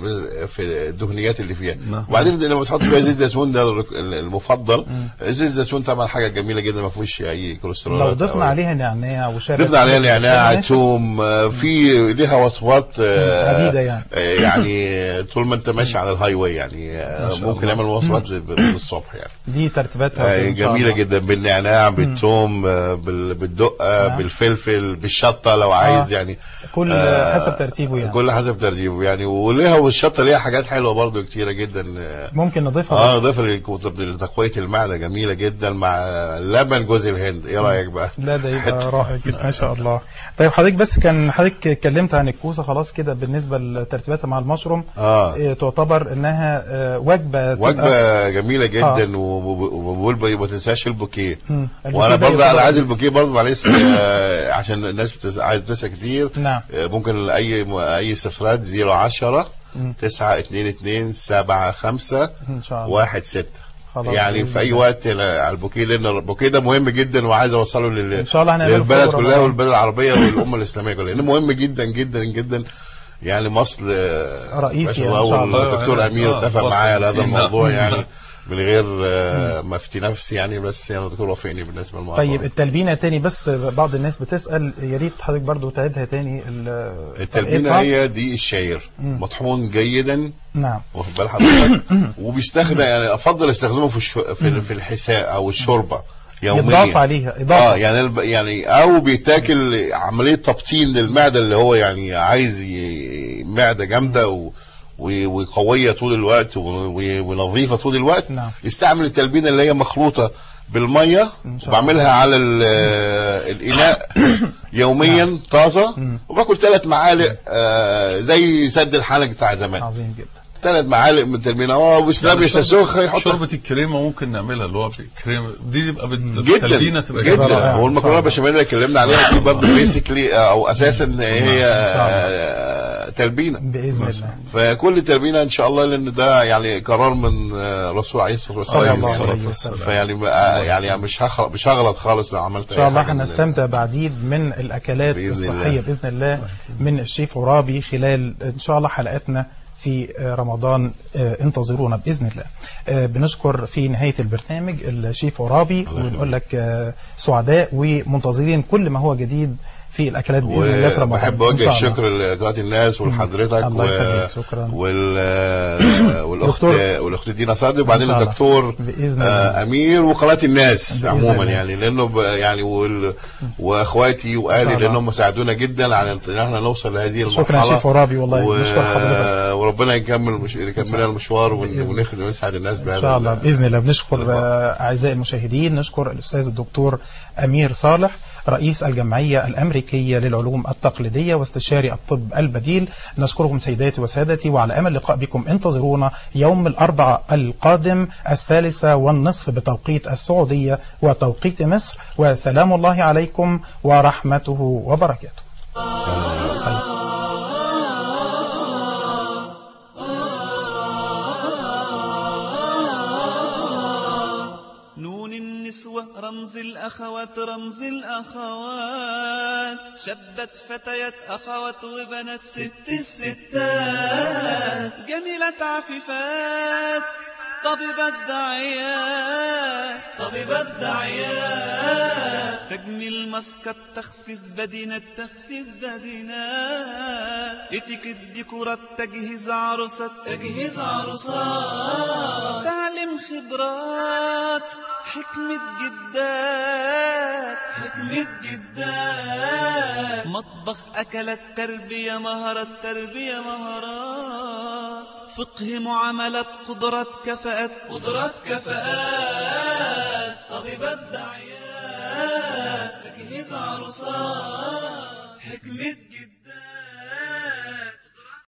ال في الدهنيات اللي فيها نعم. وبعدين لما تحط فيها زيت زيتون ده المفضل زيت الزيتون طبعا حاجه جميله جدا ما فيهوش اي كوليسترول لو ضفنا عليها نعناع وشارع ضفنا عليها نعناع توم آه، في ليها وصفات آه، عديدة يعني. آه، يعني طول ما انت ماشي على الهاي واي يعني آه، ما شاء ممكن الله. نعمل وصفات ب- بالصبح يعني دي ترتيباتها آه، إن شاء جميله الله. جدا بالنعناع بالثوم آه، بال- بالدقه نعم. بالفلفل بالشطه لو عايز آه. يعني كل آه، حسب ترتيبه يعني كل حسب ترتيبه يعني وليها والشطه ليها حاجات حلوه برضو كتيره جدا آه، ممكن نضيفها اه ضيف لتقويه المعده جميله جدا مع لبن جوز الهند ايه رايك بقى لا ده يبقى رائع جدا ما شاء الله طيب حضرتك بس كان حضرتك اتكلمت اتكلمت عن الكوسه خلاص كده بالنسبه لترتيباتها مع المشروم اه آه، تعتبر انها آه، وجبه تبقى- وجبه جميله جدا وبقول ما تنساش البوكيه مم. وانا البوكيه ده برضه انا يعتبر- عايز البوكيه برضه معلش آه، عشان الناس بتس... عايز تنسى كتير نعم آه، ممكن اي اي استفسارات 010 مم. 9 2 2 7 5 ان شاء الله 1 6 خلاص يعني بإذن في اي الله. وقت على البوكيه لان البوكيه ده مهم جدا وعايز اوصله لل... ان شاء الله هنعمله في للبلد رمضان. كلها والبلد العربيه والامه الاسلاميه كلها لانه مهم جدا جدا جدا يعني مصر آه، رئيسي ما شاء إن الله شاء الله. والدكتور آه، امير آه، اتفق مصر معايا على هذا فينا. الموضوع يعني من غير آه، ما افتي نفسي يعني بس يعني الدكتور وافقني بالنسبه للموضوع طيب التلبينه تاني بس بعض الناس بتسال يا ريت حضرتك برضو تعيدها تاني ال- التلبينه الإيقاع. هي دي الشعير مم. مطحون جيدا نعم واخد بال حضرتك وبيستخدم يعني افضل استخدامه في الشو... في, في الحساء او الشوربه يوميا يضاف عليها اه اضافه يعني الب- يعني او بيتاكل عمليه تبطين للمعده اللي هو يعني عايز ي... معده جامده و... و- وقويه طول الوقت و... و- ونظيفه طول الوقت نعم. يستعمل التلبينه اللي هي مخلوطه بالميه إن شاء الله. وبعملها على ال- الاناء يوميا طازه مم. وباكل ثلاث معالق آه زي سد الحنك بتاع زمان عظيم جدا ثلاث معالق من التلبينه اه وسلام يا سوخ يحط شوربه الكريمه ممكن نعملها اللي هو الكريمه دي تبقى جدا بالتلبينه تبقى جدا رائع. هو المكرونه بشاميل اللي اتكلمنا عليها دي برضه بيسكلي او اساسا هي شاء الله. آه، تلبينه باذن الله فكل تلبينه ان شاء الله لان ده يعني قرار من آه، الرسول عليه الصلاه صلى والسلام الله الصلاة عليه والسلام. وسلم فيعني بقى يعني مش هخ- مش هغلط خالص لو عملت ان شاء أي الله حاجة من هنستمتع بعديد من الاكلات بإذن الصحيه الله. باذن الله من الشيف عرابي خلال ان شاء الله حلقاتنا في آه، رمضان آه، انتظرونا باذن الله. آه، بنشكر في نهايه البرنامج الشيف عرابي ونقول لك آه، سعداء ومنتظرين كل ما هو جديد في الاكلات باذن الله في رمضان وبحب إن اوجه شاء الله. الشكر لقناه الناس ولحضرتك الله و... يخليك، شكرا. وال... آه، والاخت دكتور. والاخت دينا صادق وبعدين إن شاء الله. الدكتور بإذن آه الله. امير وقناه الناس بإذن عموما الله. يعني لانه ب... يعني وال... واخواتي واهلي إن شاء الله. لانهم ساعدونا جدا على ان احنا نوصل لهذه المرحله شكرا يا شيف عرابي والله و... نشكر حضرتك وربنا يكمل مش... يكمل المشوار ون... بإذن- ونخدم ونسعد الناس بهذا ان شاء الله ال- باذن الله بنشكر اللقاء. آه، اعزائي المشاهدين نشكر الاستاذ الدكتور امير صالح رئيس الجمعيه الامريكيه للعلوم التقليديه واستشاري الطب البديل نشكركم سيداتي وسادتي وعلى امل اللقاء بكم انتظرونا يوم الاربعاء القادم الثالثه والنصف بتوقيت السعوديه وتوقيت مصر وسلام الله عليكم ورحمته وبركاته نون النسوة رمز الأخوات رمز الأخوات شبت فتيات أخوات وبنات ست الستات جميلة عفيفات طبيبة دعيات طبيبة دعيات تجميل مسكت تخسيس بدينة تخسيس بدينات اتيكيت ديكورات تجهيز عروسات تجهيز عروسات تعليم خبرات حكمة جدات حكمة جدات مطبخ أكلات تربية مهارات تربية مهارات فقه معاملات قدرات كفاءات قدرات كفاءات طبيبات دعيات تجهيز عروسات حكمة جدات